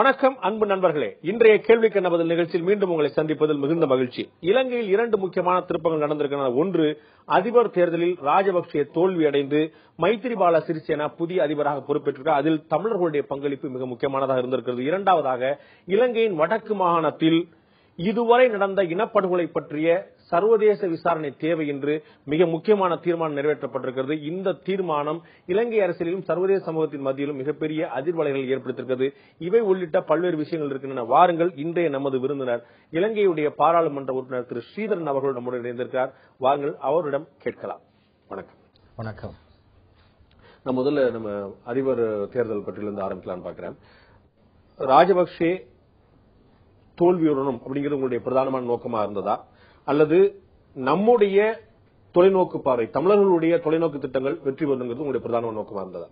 வணக்கம் அன்பு நண்பர்களே இன்றைய கேள்விக்கு என்ன பதில் நிகழ்ச்சியில் மீண்டும் உங்களை சந்திப்பதில் மிகுந்த மகிழ்ச்சி இலங்கையில் இரண்டு முக்கியமான திருப்பங்கள் நடந்திருக்கின்றன ஒன்று அதிபர் தேர்தலில் ராஜபக்சே தோல்வியடைந்து மைத்திரிபால சிறிசேனா புதிய அதிபராக பொறுப்பேற்றிருக்கிறார் அதில் தமிழர்களுடைய பங்களிப்பு மிக முக்கியமானதாக இருந்திருக்கிறது இரண்டாவதாக இலங்கையின் வடக்கு மாகாணத்தில் இதுவரை நடந்த இனப்படுகொலை பற்றிய சர்வதேச விசாரணை தேவை என்று மிக முக்கியமான தீர்மானம் நிறைவேற்றப்பட்டிருக்கிறது இந்த தீர்மானம் இலங்கை அரசியலிலும் சர்வதேச சமூகத்தின் மத்தியிலும் மிகப்பெரிய அதிர்வலைகளை ஏற்படுத்தியிருக்கிறது இவை உள்ளிட்ட பல்வேறு விஷயங்கள் இருக்கின்றன வாருங்கள் இன்றைய நமது விருந்தினர் இலங்கையுடைய பாராளுமன்ற உறுப்பினர் திரு ஸ்ரீதரன் அவர்கள் நம்முடன் இணைந்திருக்கிறார் வாருங்கள் அவரிடம் கேட்கலாம் வணக்கம் வணக்கம் நான் முதல்ல நம்ம அதிபர் தேர்தல் பற்றியிலிருந்து ஆரம்பிக்கலாம்னு பார்க்கிறேன் ராஜபக்சே தோல்வியுடனும் அப்படிங்கிறது உங்களுடைய பிரதானமான நோக்கமா இருந்ததா அல்லது நம்முடைய தொலைநோக்கு பார்வை தமிழர்களுடைய தொலைநோக்கு திட்டங்கள் வெற்றி பெறுங்கிறது உங்களுடைய பிரதான நோக்கமா இருந்ததா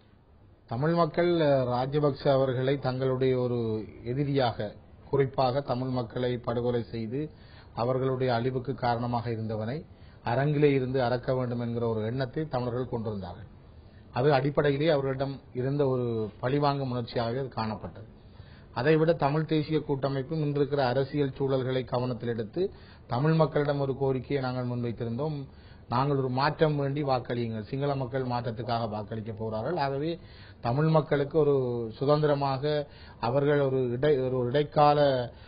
தமிழ் மக்கள் அஹ், ராஜபக்ச அவர்களை தங்களுடைய ஒரு எதிரியாக குறிப்பாக தமிழ் மக்களை படுகொலை செய்து அவர்களுடைய அழிவுக்கு காரணமாக இருந்தவனை அரங்கிலே இருந்து அறக்க வேண்டும் என்கிற ஒரு எண்ணத்தை தமிழர்கள் கொண்டிருந்தார்கள் அது அடிப்படையிலே அவர்களிடம் இருந்த ஒரு பழிவாங்கும் உணர்ச்சியாகவே அது காணப்பட்டது அதைவிட தமிழ் தேசிய கூட்டமைப்பும் இன்று இருக்கிற அரசியல் சூழல்களை கவனத்தில் எடுத்து தமிழ் மக்களிடம் ஒரு கோரிக்கையை நாங்கள் முன்வைத்திருந்தோம் நாங்கள் ஒரு மாற்றம் வேண்டி வாக்களியுங்கள் சிங்கள மக்கள் மாற்றத்துக்காக வாக்களிக்க போகிறார்கள் ஆகவே தமிழ் மக்களுக்கு ஒரு சுதந்திரமாக அவர்கள் ஒரு இடை ஒரு இடைக்கால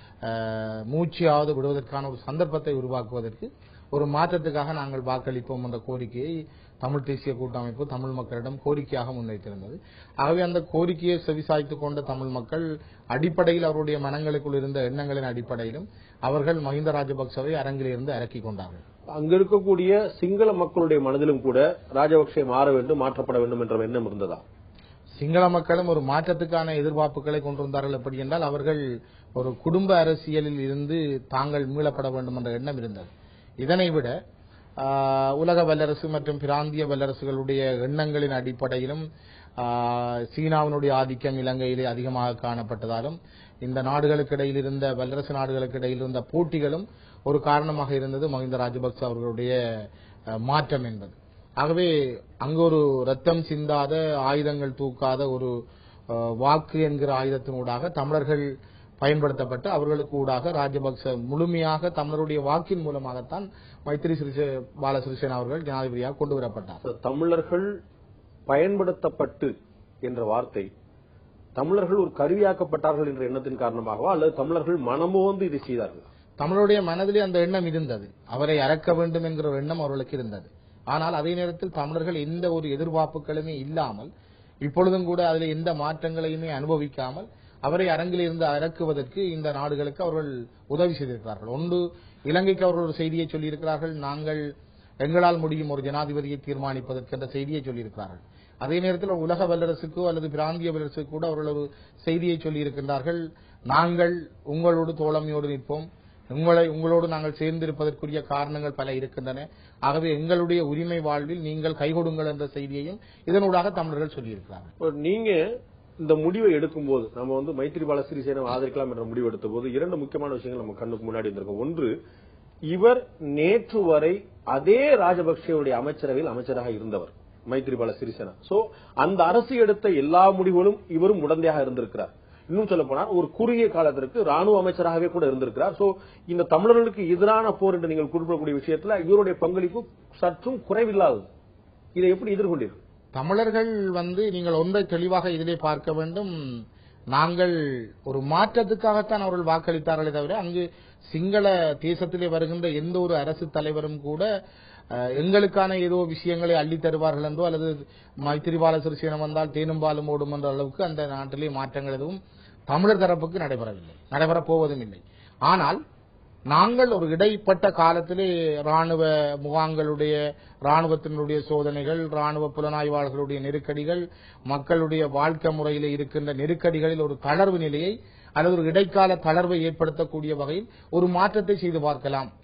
அஹ், மூச்சையாவது விடுவதற்கான ஒரு சந்தர்ப்பத்தை உருவாக்குவதற்கு ஒரு மாற்றத்துக்காக நாங்கள் வாக்களிப்போம் என்ற கோரிக்கையை தமிழ் தேசிய கூட்டமைப்பு தமிழ் மக்களிடம் கோரிக்கையாக முன்வைத்திருந்தது ஆகவே அந்த கோரிக்கையை செவிசாய்த்துக் கொண்ட தமிழ் மக்கள் அடிப்படையில் அவருடைய மனங்களுக்குள் இருந்த எண்ணங்களின் அடிப்படையிலும் அவர்கள் மஹிந்த ராஜபக்சவை அரங்கிலிருந்து இறக்கிக் கொண்டார்கள் அங்க இருக்கக்கூடிய சிங்கள மக்களுடைய மனதிலும் கூட ராஜபக்சே மாற வேண்டும் மாற்றப்பட வேண்டும் என்ற எண்ணம் இருந்ததா சிங்கள மக்களும் ஒரு மாற்றத்துக்கான எதிர்பார்ப்புகளை கொண்டிருந்தார்கள் எப்படி என்றால் அவர்கள் ஒரு குடும்ப அரசியலில் இருந்து தாங்கள் மீளப்பட வேண்டும் என்ற எண்ணம் இருந்தது இதனை விட ஆஹ், உலக வல்லரசு மற்றும் பிராந்திய வல்லரசுகளுடைய எண்ணங்களின் அடிப்படையிலும் ஆஹ், சீனாவினுடைய ஆதிக்கம் இலங்கையிலே அதிகமாக காணப்பட்டதாலும் இந்த நாடுகளுக்கு இடையில் இருந்த வல்லரசு நாடுகளுக்கு இடையில் இருந்த போட்டிகளும் ஒரு காரணமாக இருந்தது மஹிந்த ராஜபக்ச அவர்களுடைய ஆஹ், மாற்றம் என்பது ஆகவே அங்கு ஒரு ரத்தம் சிந்தாத ஆயுதங்கள் தூக்காத ஒரு அஹ், வாக்கு என்கிற ஆயுதத்தினூடாக தமிழர்கள் பயன்படுத்தப்பட்டு அவர்களுக்கு ஊடாக ராஜபக்ச முழுமையாக தமிழருடைய வாக்கின் மூலமாகத்தான் மைத்திரி சிறிசே பால சிறிசேனா அவர்கள் ஜனாதிபதியாக கொண்டு வரப்பட்டார் தமிழர்கள் பயன்படுத்தப்பட்டு என்ற வார்த்தை தமிழர்கள் ஒரு கருவியாக்கப்பட்டார்கள் என்ற எண்ணத்தின் காரணமாகவா அல்லது தமிழர்கள் மனமோந்து இதை செய்தார்கள் தமிழருடைய மனதிலே அந்த எண்ணம் இருந்தது அவரை அறக்க வேண்டும் என்கிற ஒரு எண்ணம் அவர்களுக்கு இருந்தது ஆனால் அதே நேரத்தில் தமிழர்கள் எந்த ஒரு எதிர்பார்ப்புகளுமே இல்லாமல் இப்பொழுதும் கூட அதில் எந்த மாற்றங்களையுமே அனுபவிக்காமல் அவரை அரங்கில் இருந்து இறக்குவதற்கு இந்த நாடுகளுக்கு அவர்கள் உதவி செய்திருக்கிறார்கள் ஒன்று இலங்கைக்கு அவர்கள் ஒரு செய்தியை சொல்லியிருக்கிறார்கள் நாங்கள் எங்களால் முடியும் ஒரு ஜனாதிபதியை தீர்மானிப்பதற்கு என்ற செய்தியை சொல்லியிருக்கிறார்கள் அதே நேரத்தில் உலக வல்லரசுக்கோ அல்லது பிராந்திய வல்லரசுக்கு கூட அவர்கள் ஒரு செய்தியை சொல்லியிருக்கின்றார்கள் நாங்கள் உங்களோடு தோழமையோடு நிற்போம் உங்களை உங்களோடு நாங்கள் சேர்ந்திருப்பதற்குரிய காரணங்கள் பல இருக்கின்றன ஆகவே எங்களுடைய உரிமை வாழ்வில் நீங்கள் கைகொடுங்கள் என்ற செய்தியையும் இதனூடாக தமிழர்கள் சொல்லியிருக்கிறார்கள் இப்போ நீங்க இந்த முடிவை எடுக்கும்போது நம்ம வந்து மைத்திரிபால சிறிசேனை ஆதரிக்கலாம் என்ற முடிவு எடுத்த போது இரண்டு முக்கியமான விஷயங்கள் நம்ம கண்ணுக்கு முன்னாடி இருந்திருக்கும் ஒன்று இவர் நேற்று வரை அதே ராஜபக்சேவுடைய அமைச்சரவையில் அமைச்சராக இருந்தவர் மைத்திரிபால சிறிசேனா சோ அந்த அரசு எடுத்த எல்லா முடிவுகளும் இவரும் உடந்தையாக இருந்திருக்கிறார் இன்னும் சொல்ல போனால் ஒரு குறுகிய காலத்திற்கு ராணுவ அமைச்சராகவே கூட இருந்திருக்கிறார் சோ இந்த தமிழர்களுக்கு எதிரான போர் என்று நீங்கள் குறிப்பிடக்கூடிய விஷயத்துல இவருடைய பங்களிப்பு சற்றும் குறைவில்லாதது இதை எப்படி எதிர்கொண்டீர்கள் தமிழர்கள் வந்து நீங்கள் ஒன்றை தெளிவாக இதிலே பார்க்க வேண்டும் நாங்கள் ஒரு மாற்றத்துக்காகத்தான் அவர்கள் வாக்களித்தார்களே தவிர அங்கு சிங்கள தேசத்திலே வருகின்ற எந்த ஒரு அரசு தலைவரும் கூட அஹ், எங்களுக்கான ஏதோ விஷயங்களை அள்ளி தருவார்கள் என்றோ அல்லது மைத்திரிபால சிறிசேனா வந்தால் தேனும் பாலும் ஓடும் என்ற அளவுக்கு அந்த நாட்டிலே மாற்றங்கள் எதுவும் தமிழர் தரப்புக்கு நடைபெறவில்லை நடைபெறப் போவதும் இல்லை ஆனால் நாங்கள் ஒரு இடைப்பட்ட காலத்திலே ராணுவ முகாம்களுடைய ராணுவத்தினுடைய சோதனைகள் ராணுவ புலனாய்வாளர்களுடைய நெருக்கடிகள் மக்களுடைய வாழ்க்கை முறையிலே இருக்கின்ற நெருக்கடிகளில் ஒரு தளர்வு நிலையை அல்லது ஒரு இடைக்கால தளர்வை ஏற்படுத்தக்கூடிய வகையில் ஒரு மாற்றத்தை செய்து பார்க்கலாம்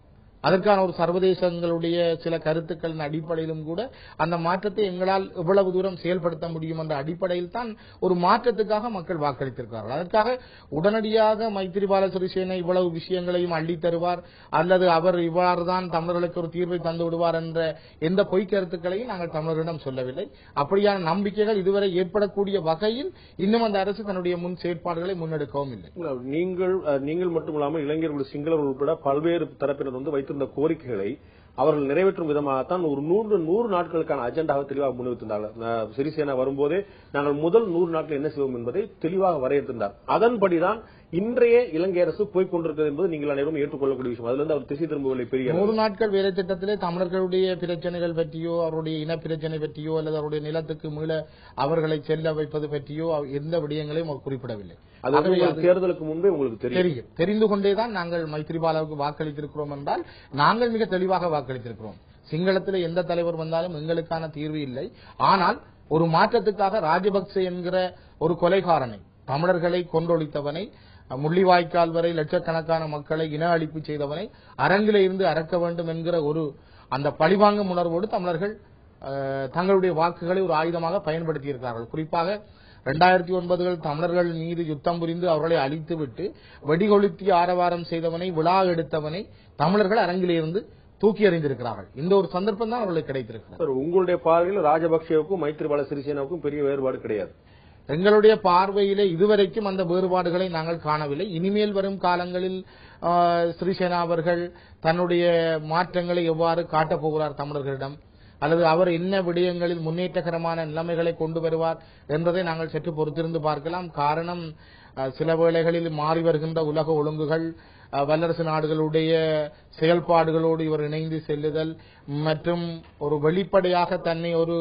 அதற்கான ஒரு சர்வதேசங்களுடைய சில கருத்துக்களின் அடிப்படையிலும் கூட அந்த மாற்றத்தை எங்களால் எவ்வளவு தூரம் செயல்படுத்த முடியும் என்ற அடிப்படையில் தான் ஒரு மாற்றத்துக்காக மக்கள் வாக்களித்திருக்கிறார்கள் அதற்காக உடனடியாக மைத்திரிபால சிறிசேன இவ்வளவு விஷயங்களையும் அள்ளித் தருவார் அல்லது அவர் இவ்வாறு தான் தமிழர்களுக்கு ஒரு தீர்வை தந்து விடுவார் என்ற எந்த பொய் கருத்துக்களையும் நாங்கள் தமிழர்களிடம் சொல்லவில்லை அப்படியான நம்பிக்கைகள் இதுவரை ஏற்படக்கூடிய வகையில் இன்னும் அந்த அரசு தன்னுடைய முன் செயற்பாடுகளை முன்னெடுக்கவும் இல்லை நீங்கள் அஹ், நீங்கள் மட்டுமில்லாமல் இளைஞர்கள் சிங்களர்கள் உட்பட பல்வேறு தரப்பினர் வந்து வைத்திருந்த கோரிக்கைகளை அவர்கள் நிறைவேற்றும் விதமாகத்தான் ஒரு நூறு நூறு நாட்களுக்கான அஜெண்டாவை தெளிவாக முன்வைத்திருந்தார்கள் அஹ், சிறிசேனா வரும்போதே நாங்கள் முதல் நூறு நாட்கள் என்ன செய்வோம் என்பதை தெளிவாக வரையறுத்திருந்தார் அதன்படிதான் இன்றைய இலங்கை அரசு போய்க் கொண்டிருக்கிறது என்பது நீங்கள் அனைவரும் ஏற்றுக்கொள்ளக்கூடிய விஷயம் அதுல இருந்து அவர் திசை திரும்பவில்லை பெரிய அளவில். நூறு நாட்கள் வேலை திட்டத்திலே தமிழர்களுடைய பிரச்சனைகள் பற்றியோ அவருடைய இன பிரச்சனை பற்றியோ அல்லது அவருடைய நிலத்துக்கு மீள அவர்களை செல்ல வைப்பது பற்றியோ அவ- எந்த விடயங்களையும் அவர் குறிப்பிடவில்லை அது வந்து ஆகவே உங்களுக்கு தேர்தலுக்கு முன்பே உங்களுக்கு தெரியும் தெரியும் தெரிந்து கொண்டேதான் நாங்கள் மைத்திரிபாலாவுக்கு வாக்களித்திருக்கிறோம் என்றால் நாங்கள் மிக தெளிவாக வாக்களித்திருக்கிறோம் சிங்களத்தில் எந்த தலைவர் வந்தாலும் எங்களுக்கான தீர்வு இல்லை ஆனால் ஒரு மாற்றத்துக்காக ராஜபக்சே என்கிற ஒரு கொலைகாரனை தமிழர்களை கொன்றொழித்தவனை முள்ளிவாய்க்கால் வரை லட்சக்கணக்கான மக்களை இன அழிப்பு செய்தவனை அரங்கிலே இருந்து அறக்க வேண்டும் என்கிற ஒரு அந்த பழிவாங்கும் உணர்வோடு தமிழர்கள் அஹ், தங்களுடைய வாக்குகளை ஒரு ஆயுதமாக பயன்படுத்தி இருக்கிறார்கள் குறிப்பாக இரண்டாயிரத்தி ஒன்பதுகள் தமிழர்கள் மீது யுத்தம் புரிந்து அவர்களை அழித்துவிட்டு வெடிகொளுத்தி ஆரவாரம் செய்தவனை விழா எடுத்தவனை தமிழர்கள் அரங்கிலே இருந்து தூக்கி எறிந்திருக்கிறார்கள் இந்த ஒரு சந்தர்ப்பம் தான் அவர்களுக்கு கிடைத்திருக்கிறது சார் உங்களுடைய பார்வையில் ராஜபக்சேவுக்கும் மைத்திரிபால சிறிசேனாவுக்கும் பெரிய வேறுபாடு கிடையாது எங்களுடைய பார்வையிலே இதுவரைக்கும் அந்த வேறுபாடுகளை நாங்கள் காணவில்லை இனிமேல் வரும் காலங்களில் ஆ, சிறிசேனா அவர்கள் தன்னுடைய மாற்றங்களை எவ்வாறு காட்டப் போகிறார் தமிழர்களிடம் அல்லது அவர் என்ன விடயங்களில் முன்னேற்றகரமான நிலைமைகளை கொண்டு வருவார் என்பதை நாங்கள் சற்று பொறுத்திருந்து பார்க்கலாம் காரணம் ஆ, சில வேளைகளில் மாறி வருகின்ற உலக ஒழுங்குகள் ஆ, வல்லரசு நாடுகளுடைய செயல்பாடுகளோடு இவர் இணைந்து செல்லுதல் மற்றும் ஒரு வெளிப்படையாக தன்னை ஒரு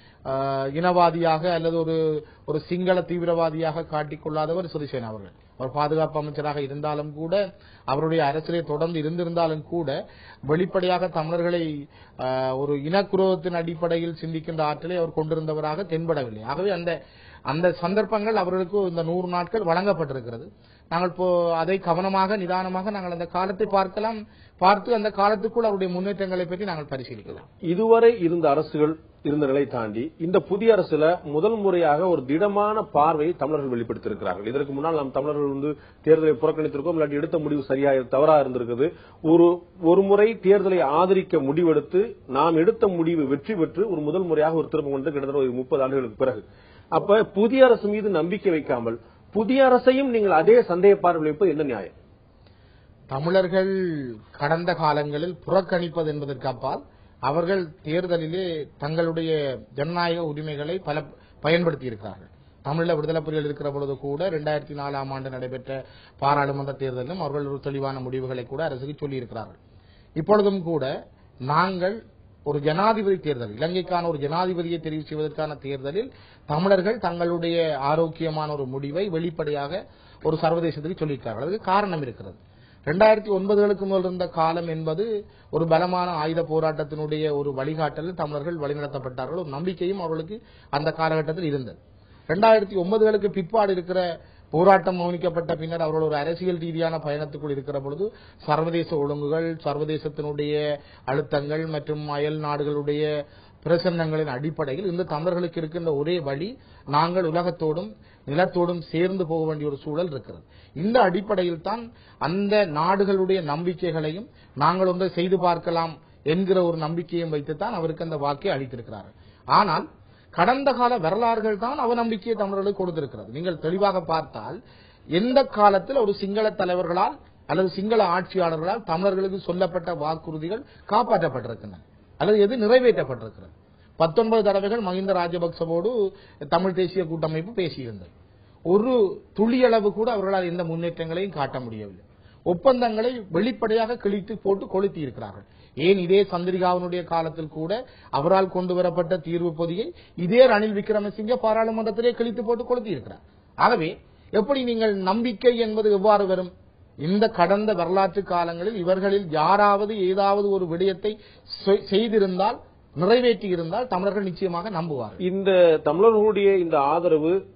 ஆஹ் இனவாதியாக அல்லது ஒரு ஒரு சிங்கள தீவிரவாதியாக காட்டிக்கொள்ளாதவர் சிறிசேனா அவர்கள் அவர் பாதுகாப்பு அமைச்சராக இருந்தாலும் கூட அவருடைய அரசியலை தொடர்ந்து இருந்திருந்தாலும் கூட வெளிப்படையாக தமிழர்களை ஆஹ், ஒரு இனக்குரோதத்தின் அடிப்படையில் சிந்திக்கின்ற ஆற்றலை அவர் கொண்டிருந்தவராக தென்படவில்லை ஆகவே அந்த அந்த சந்தர்ப்பங்கள் அவர்களுக்கு இந்த நூறு நாட்கள் வழங்கப்பட்டிருக்கிறது நாங்கள் இப்போ அதை கவனமாக நிதானமாக நாங்கள் அந்த காலத்தை பார்க்கலாம் பார்த்து அந்த காலத்துக்குள் அவருடைய முன்னேற்றங்களை பற்றி நாங்கள் பரிசீலிக்கலாம் இதுவரை இருந்த அரசுகள் இருந்த நிலை தாண்டி இந்த புதிய அரசுல முதல் முறையாக ஒரு திடமான பார்வையை தமிழர்கள் வெளிப்படுத்தியிருக்கிறார்கள் இதற்கு முன்னால் நாம் தமிழர்கள் வந்து தேர்தலை புறக்கணித்திருக்கோம் இல்லாட்டி எடுத்த முடிவு சரியா தவறா இருந்திருக்குது ஒரு ஒரு முறை தேர்தலை ஆதரிக்க முடிவெடுத்து நாம் எடுத்த முடிவு வெற்றி பெற்று ஒரு முதல் முறையாக ஒரு திரும்ப கொண்டு கிட்டத்தட்ட ஒரு முப்பது ஆண்டுகளுக்கு பிறகு அப்ப புதிய அரசு மீது நம்பிக்கை வைக்காமல் புதிய அரசையும் நீங்கள் அதே சந்தேக பார்வை வைப்பது என்ன நியாயம் தமிழர்கள் கடந்த காலங்களில் புறக்கணிப்பது என்பதற்கு அப்பால் அவர்கள் தேர்தலிலே தங்களுடைய ஜனநாயக உரிமைகளை பல பயன்படுத்தி இருக்கிறார்கள் தமிழீழ விடுதலை புலிகள் இருக்கிற பொழுது கூட இரண்டாயிரத்தி நாலாம் ஆண்டு நடைபெற்ற பாராளுமன்ற தேர்தலிலும் அவர்கள் ஒரு தெளிவான முடிவுகளை கூட அரசுக்கு சொல்லியிருக்கிறார்கள் இப்பொழுதும் கூட நாங்கள் ஒரு ஜனாதிபதி தேர்தல் இலங்கைக்கான ஒரு ஜனாதிபதியை தெரிவு செய்வதற்கான தேர்தலில் தமிழர்கள் தங்களுடைய ஆரோக்கியமான ஒரு முடிவை வெளிப்படையாக ஒரு சர்வதேசத்துக்கு சொல்லியிருக்கிறார்கள் அதுக்கு காரணம் இருக்கிறது ரெண்டாயிரத்தி ஒன்பதுகளுக்கு முதல் இருந்த காலம் என்பது ஒரு பலமான ஆயுத போராட்டத்தினுடைய ஒரு வழிகாட்டலில் தமிழர்கள் வழிநடத்தப்பட்டார்கள் ஒரு நம்பிக்கையும் அவர்களுக்கு அந்த காலகட்டத்தில் இருந்தது ரெண்டாயிரத்தி ஒன்பதுகளுக்கு பிற்பாடு இருக்கிற போராட்டம் மௌனிக்கப்பட்ட பின்னர் அவர்கள் ஒரு அரசியல் ரீதியான பயணத்துக்குள் இருக்கிற பொழுது சர்வதேச ஒழுங்குகள் சர்வதேசத்தினுடைய அழுத்தங்கள் மற்றும் அயல் நாடுகளுடைய பிரசன்னங்களின் அடிப்படையில் இந்த தமிழர்களுக்கு இருக்கின்ற ஒரே வழி நாங்கள் உலகத்தோடும் நிலத்தோடும் சேர்ந்து போக வேண்டிய ஒரு சூழல் இருக்கிறது இந்த அடிப்படையில் தான் அந்த நாடுகளுடைய நம்பிக்கைகளையும் நாங்கள் ஒன்றை செய்து பார்க்கலாம் என்கிற ஒரு நம்பிக்கையும் வைத்துத்தான் அவருக்கு அந்த வாக்கை அளித்திருக்கிறார்கள் ஆனால் கடந்த கால வரலாறுகள் தான் அவநம்பிக்கையை தமிழர்களுக்கு கொடுத்திருக்கிறது நீங்கள் தெளிவாக பார்த்தால் எந்த காலத்தில் ஒரு சிங்கள தலைவர்களால் அல்லது சிங்கள ஆட்சியாளர்களால் தமிழர்களுக்கு சொல்லப்பட்ட வாக்குறுதிகள் காப்பாற்றப்பட்டிருக்கின்றன அல்லது எது நிறைவேற்றப்பட்டிருக்கிறது பத்தொன்பது தடவைகள் மஹிந்த ராஜபக்சவோடு தமிழ் தேசிய கூட்டமைப்பு பேசியிருந்தது ஒரு துளியளவு கூட அவர்களால் எந்த முன்னேற்றங்களையும் காட்ட முடியவில்லை ஒப்பந்தங்களை வெளிப்படையாக கிழித்து போட்டு கொளுத்தி இருக்கிறார்கள் ஏன் இதே சந்திரிகாவினுடைய காலத்தில் கூட அவரால் கொண்டு வரப்பட்ட தீர்வு பொதியை இதே ரணில் விக்ரமசிங்க பாராளுமன்றத்திலே கிழித்து போட்டு கொளுத்தி இருக்கிறார் ஆகவே எப்படி நீங்கள் நம்பிக்கை என்பது எவ்வாறு வரும் இந்த கடந்த வரலாற்று காலங்களில் இவர்களில் யாராவது ஏதாவது ஒரு விடயத்தை செ- செய்திருந்தால் நிறைவேற்றி இருந்தால் தமிழர்கள் நிச்சயமாக நம்புவார்கள் இந்த தமிழர்களுடைய இந்த ஆதரவு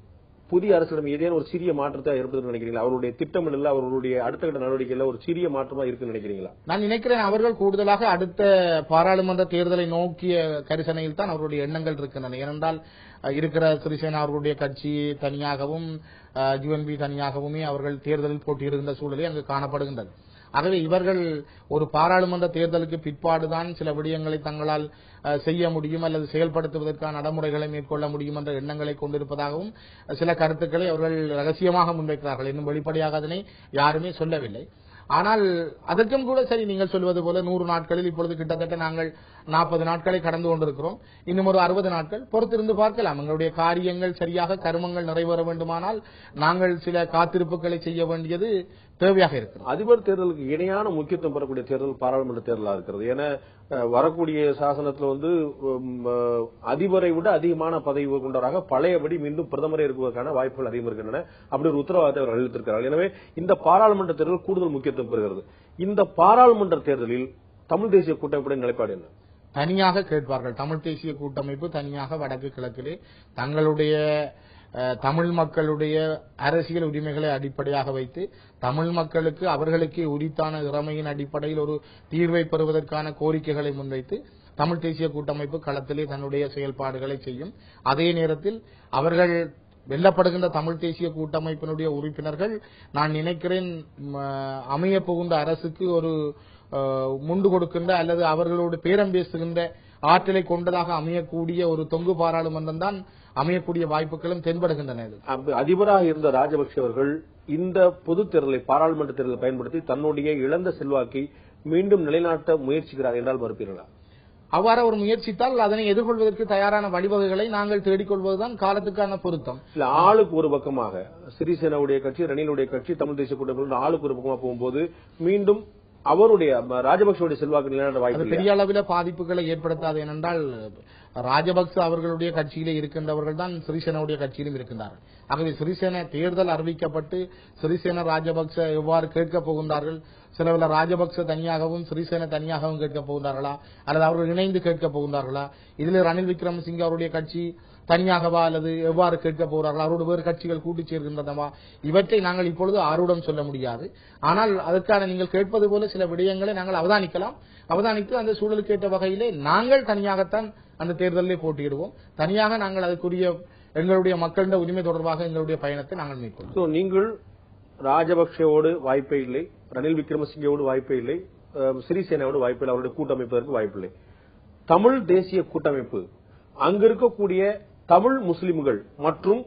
புதிய அரசிடம் ஏதேனும் ஒரு சிறிய மாற்றத்தை ஏற்படுத்த நினைக்கிறீங்களா அவருடைய திட்டமிடல அவர்களுடைய அடுத்த கட்ட நடவடிக்கையில ஒரு சிறிய மாற்றமா இருக்குன்னு நினைக்கிறீங்களா நான் நினைக்கிறேன் அவர்கள் கூடுதலாக அடுத்த பாராளுமன்ற தேர்தலை நோக்கிய கரிசனையில் தான் அவருடைய எண்ணங்கள் இருக்கின்றன ஏனென்றால் அஹ், இருக்கிற சிறிசேனா அவர்களுடைய கட்சி தனியாகவும் ஜிஎன்பி தனியாகவுமே அவர்கள் தேர்தலில் போட்டியிடுகின்ற சூழலே அங்கு காணப்படுகின்றது ஆகவே இவர்கள் ஒரு பாராளுமன்ற தேர்தலுக்கு பிற்பாடுதான் சில விடயங்களை தங்களால் அஹ், செய்ய முடியும் அல்லது செயல்படுத்துவதற்கான நடைமுறைகளை மேற்கொள்ள முடியும் என்ற எண்ணங்களை கொண்டிருப்பதாகவும் சில கருத்துக்களை அவர்கள் ரகசியமாக முன்வைக்கிறார்கள் இன்னும் வெளிப்படையாக அதனை யாருமே சொல்லவில்லை ஆனால் அதற்கும் கூட சரி நீங்கள் சொல்வது போல நூறு நாட்களில் இப்பொழுது கிட்டத்தட்ட நாங்கள் நாற்பது நாட்களை கடந்து கொண்டிருக்கிறோம் இன்னும் ஒரு அறுபது நாட்கள் பொறுத்திருந்து பார்க்கலாம் எங்களுடைய காரியங்கள் சரியாக கருமங்கள் நிறைவேற வேண்டுமானால் நாங்கள் சில காத்திருப்புகளை செய்ய வேண்டியது தேவையாக இருக்கிறது அதிபர் தேர்தலுக்கு இணையான முக்கியத்துவம் பெறக்கூடிய தேர்தல் பாராளுமன்ற தேர்தலா இருக்கிறது ஏன்னா அஹ், வரக்கூடிய சாசனத்துல வந்து உம், அஹ், அதிபரை விட அதிகமான பதவி கொண்டவராக பழையபடி மீண்டும் பிரதமரே இருக்குவதற்கான வாய்ப்புகள் அதிகம் இருக்கின்றன அப்படி ஒரு உத்தரவாதத்தை அவர் அளித்திருக்கிறார் எனவே இந்த பாராளுமன்ற தேர்தல் கூடுதல் முக்கியத்துவம் பெறுகிறது இந்த பாராளுமன்ற தேர்தலில் தமிழ் தேசிய கூட்டமைப்புடைய நிலைப்பாடு என்ன தனியாக கேட்பார்கள் தமிழ் தேசிய கூட்டமைப்பு தனியாக வடக்கு கிழக்கிலே தங்களுடைய அஹ், தமிழ் மக்களுடைய அரசியல் உரிமைகளை அடிப்படையாக வைத்து தமிழ் மக்களுக்கு அவர்களுக்கே உரித்தான இறமையின் அடிப்படையில் ஒரு தீர்வை பெறுவதற்கான கோரிக்கைகளை முன்வைத்து தமிழ் தேசிய கூட்டமைப்பு களத்திலே தன்னுடைய செயல்பாடுகளை செய்யும் அதே நேரத்தில் அவர்கள் வெல்லப்படுகின்ற தமிழ் தேசிய கூட்டமைப்பினுடைய உறுப்பினர்கள் நான் நினைக்கிறேன் ம, அமையப் புகுந்த அரசுக்கு ஒரு அஹ், முண்டு கொடுக்கின்ற அல்லது அவர்களோடு பேரம் பேசுகின்ற ஆற்றலை கொண்டதாக அமையக்கூடிய ஒரு தொங்கு பாராளுமன்றம் தான் அமையக்கூடிய வாய்ப்புகளும் தென்படுகின்றன இது. அப்ப அதிபராக இருந்த ராஜபக்ஷ அவர்கள் இந்த பொது தேர்தலை பாராளுமன்ற தேர்தலை பயன்படுத்தி தன்னுடைய இழந்த செல்வாக்கை மீண்டும் நிலைநாட்ட முயற்சிக்கிறார் என்றால் மறுப்பீர்களா அவ்வாறு ஒரு முயற்சித்தால் அதனை எதிர்கொள்வதற்கு தயாரான வழிவகைகளை நாங்கள் தேடிக்கொள்வதுதான் காலத்துக்கான பொருத்தம் இல்ல ஆளுக்கு ஒரு பக்கமாக சிறிசேனாவுடைய கட்சி ரணிலுடைய கட்சி தமிழ் தேசிய கூட்டமைப்பு ஆளுக்கு ஒரு பக்கமா போகும்போது மீண்டும் அவருடைய ம, ராஜபக்சவுடைய செல்வாக்கு நிலைநாட்ட அது வாய்ப்பு இல்லையா? பெரிய அளவில் பாதிப்புகளை ஏற்படுத்தாது ஏனென்றால் ராஜபக்ச அவர்களுடைய கட்சியிலே இருக்கின்றவர்கள் தான் சிறிசேனாவுடைய கட்சியிலும் இருக்கின்றார்கள் ஆகவே சிறிசேன தேர்தல் அறிவிக்கப்பட்டு சிறிசேன ராஜபக்ச எவ்வாறு கேட்கப் போகின்றார்கள் சிலவில் ராஜபக்ச தனியாகவும் சிறிசேன தனியாகவும் கேட்கப் போகின்றார்களா அல்லது அவர்கள் இணைந்து கேட்கப் போகின்றார்களா இதில் ரணில் விக்ரமசிங்கே அவருடைய கட்சி தனியாகவா அல்லது எவ்வாறு கேட்கப் போகிறார்கள் அவரோடு வேறு கட்சிகள் கூட்டிச் சேர்கின்றனவா இவற்றை நாங்கள் இப்பொழுது ஆர்வம் சொல்ல முடியாது ஆனால் அதற்கான நீங்கள் கேட்பது போல சில விடயங்களை நாங்கள் அவதானிக்கலாம் அவதானித்து அந்த சூழலுக்கு ஏற்ற வகையிலே நாங்கள் தனியாகத்தான் அந்த தேர்தலிலே போட்டியிடுவோம் தனியாக நாங்கள் அதுக்குரிய எங்களுடைய மக்களின் உரிமை தொடர்பாக எங்களுடைய பயணத்தை நாங்கள் மேற்கொள்வோம் So, நீங்கள் ராஜபக்சேவோடு வாய்ப்பே இல்லை ரணில் விக்ரமசிங்கோடு வாய்ப்பே இல்லை அஹ், சிறிசேனாவோடு வாய்ப்பு இல்லை அவருடைய கூட்டமைப்பதற்கு வாய்ப்பில்லை தமிழ் தேசிய கூட்டமைப்பு அங்க இருக்கக்கூடிய தமிழ் முஸ்லிம்கள் மற்றும்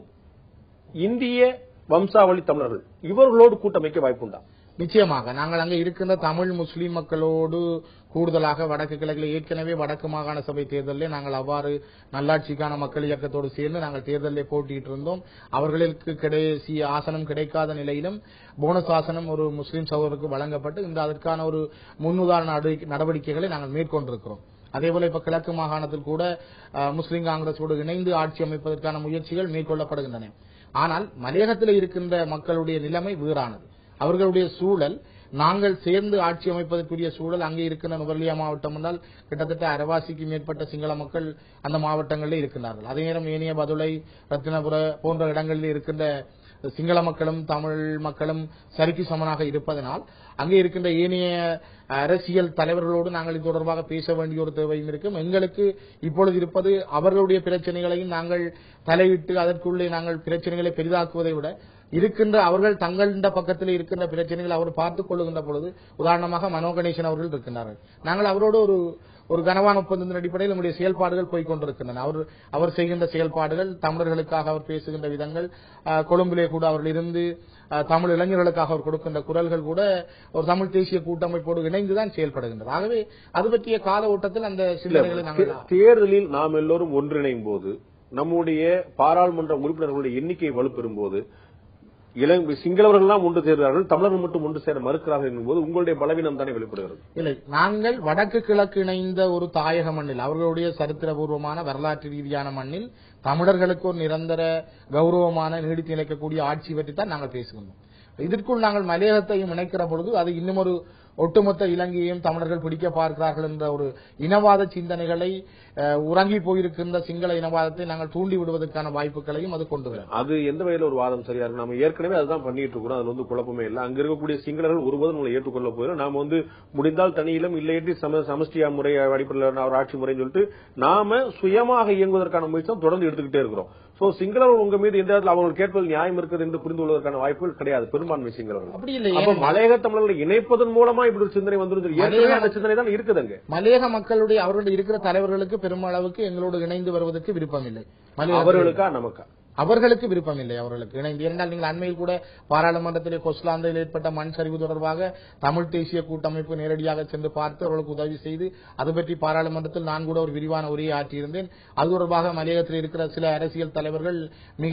இந்திய வம்சாவளி தமிழர்கள் இவர்களோடு கூட்டமைக்க வாய்ப்புண்டா நிச்சயமாக நாங்கள் அங்கே இருக்கின்ற தமிழ் முஸ்லிம் மக்களோடு கூடுதலாக வடக்கு கிழக்கில் ஏற்கனவே வடக்கு மாகாண சபை தேர்தலில் நாங்கள் அவ்வாறு நல்லாட்சிக்கான மக்கள் இயக்கத்தோடு சேர்ந்து நாங்கள் தேர்தலில் போட்டியிட்டு இருந்தோம் அவர்களுக்கு கடைசி ஆசனம் கிடைக்காத நிலையிலும் போனஸ் ஆசனம் ஒரு முஸ்லிம் சகோதரருக்கு வழங்கப்பட்டு இந்த அதற்கான ஒரு முன்னுதாரண நடவடிக்கை- நடவடிக்கைகளை நாங்கள் மேற்கொண்டிருக்கிறோம் அதேபோல இப்ப கிழக்கு மாகாணத்தில் கூட அஹ், முஸ்லிம் காங்கிரஸோடு இணைந்து ஆட்சி அமைப்பதற்கான முயற்சிகள் மேற்கொள்ளப்படுகின்றன ஆனால் மலையகத்தில் இருக்கின்ற மக்களுடைய நிலைமை வேறானது அவர்களுடைய சூழல் நாங்கள் சேர்ந்து ஆட்சி அமைப்பதற்குரிய சூழல் அங்கே இருக்கின்ற நுவர்லியா மாவட்டம் என்றால் கிட்டத்தட்ட அரவாசிக்கு மேற்பட்ட சிங்கள மக்கள் அந்த மாவட்டங்களில் இருக்கின்றார்கள் அதே நேரம் ஏனைய பதுளை ரத்தினபுர போன்ற இடங்களில் இருக்கின்ற சிங்கள மக்களும் தமிழ் மக்களும் சரிக்கு சமனாக இருப்பதனால் அங்கே இருக்கின்ற ஏனைய அரசியல் தலைவர்களோடு நாங்கள் இது தொடர்பாக பேச வேண்டிய ஒரு தேவையும் இருக்கும் எங்களுக்கு இப்பொழுது இருப்பது அவர்களுடைய பிரச்சனைகளையும் நாங்கள் தலையிட்டு அதற்குள்ளே நாங்கள் பிரச்சனைகளை பெரிதாக்குவதை விட இருக்கின்ற அவர்கள் தங்களின் பக்கத்தில் இருக்கின்ற பிரச்சனைகளை அவர் பார்த்துக் கொள்ளுகின்ற பொழுது உதாரணமாக மனோ கணேசன் அவர்கள் இருக்கின்றார்கள் நாங்கள் அவரோடு ஒரு ஒரு கனவான ஒப்பந்தத்தின் அடிப்படையில் நம்முடைய செயல்பாடுகள் போய்க் கொண்டிருக்கின்றன அவர் அவர் செய்கின்ற செயல்பாடுகள் தமிழர்களுக்காக அவர் பேசுகின்ற விதங்கள் அஹ், கொழும்பிலே கூட அவர்கள் இருந்து அஹ், தமிழ் இளைஞர்களுக்காக அவர் கொடுக்கின்ற குரல்கள் கூட ஒரு தமிழ் தேசிய கூட்டமைப்போடு இணைந்துதான் செயல்படுகின்றது ஆகவே அது பற்றிய கால ஓட்டத்தில் அந்த சிந்தனைகளை நாங்கள் தே- தேர்தலில் நாம் எல்லோரும் ஒன்றிணையும் போது நம்முடைய பாராளுமன்ற உறுப்பினர்களுடைய எண்ணிக்கை வலுப்பெறும் போது இளம் சிங்களவர்கள்லாம் ஒன்று சேர்கிறார்கள் தமிழர்கள் மட்டும் ஒன்று சேர மறுக்கிறார்கள் என்பது உங்களுடைய பலவீனம் தானே வெளிப்படுகிறது இல்லை நாங்கள் வடக்கு கிழக்கு இணைந்த ஒரு தாயக மண்ணில் அவர்களுடைய சரித்திரபூர்வமான வரலாற்று ரீதியான மண்ணில் தமிழர்களுக்கு ஒரு நிரந்தர கௌரவமான நீடித்து நிலைக்கக்கூடிய ஆட்சி பற்றி தான் நாங்கள் பேசுகின்றோம் இதற்குள் நாங்கள் மலையகத்தையும் இணைக்கிற பொழுது அது இன்னும் ஒரு ஒட்டுமொத்த இலங்கையையும் தமிழர்கள் பிடிக்க பார்க்கிறார்கள் என்ற ஒரு இனவாத சிந்தனைகளை அஹ், உறங்கி போயிருக்கின்ற சிங்கள இனவாதத்தை நாங்கள் தூண்டி விடுவதற்கான வாய்ப்புகளையும் அது கொண்டு வரும் அது எந்த வகையில ஒரு வாதம் சரியா இருக்கு நம்ம ஏற்கனவே அதுதான் பண்ணிட்டு இருக்கிறோம் அதுல வந்து குழப்பமே இல்லை அங்க இருக்கக்கூடிய சிங்களர்கள் ஒருபோதும் நம்மளை ஏற்றுக்கொள்ள போயிடும் நாம வந்து முடிந்தால் தனியிலும் இல்லையற்றி சம சமஷ்டியா முறை அடிப்படையில் ஒரு ஆட்சி முறைன்னு சொல்லிட்டு நாம சுயமாக இயங்குவதற்கான முயற்சி தொடர்ந்து எடுத்துக்கிட்டே இருக்கிறோம் சோ சிங்களர்கள் உங்க மீது எந்த இடத்துல அவங்க கேட்பதில் நியாயம் இருக்குது என்று புரிந்து கொள்வதற்கான வாய்ப்புகள் கிடையாது பெரும்பான்மை சிங்களர்கள் அப்படி இல்லை அப்ப ஏன் மலையக தமிழர்களை இணைப்பதன் மூலமா இப்படி ஒரு சிந்தனை வந்துருது ஏற்கனவே அந்த சிந்தனை தான் இருக்குதுங்க மலையக மக்களுடைய அவர்களுடைய இருக்கிற தலைவர்களுக்கு பெருமளவுக்கு எங்களோடு இணைந்து வருவதற்கு விருப்பம் இல்லை மலையக அவர்களுக்கா நமக்கா அவர்களுக்கு விருப்பம் இல்லை அவர்களுக்கு இணைந்து இரண்டால் நீங்கள் அண்மையில் கூட பாராளுமன்றத்திலே கொஸ்லாந்தில் ஏற்பட்ட மண் சரிவு தொடர்பாக தமிழ் தேசிய கூட்டமைப்பு நேரடியாக சென்று பார்த்து அவர்களுக்கு உதவி செய்து அது பற்றி பாராளுமன்றத்தில் நான் கூட ஒரு விரிவான உரையை ஆற்றியிருந்தேன் அது தொடர்பாக மலையகத்தில் இருக்கிற சில அரசியல் தலைவர்கள் மிக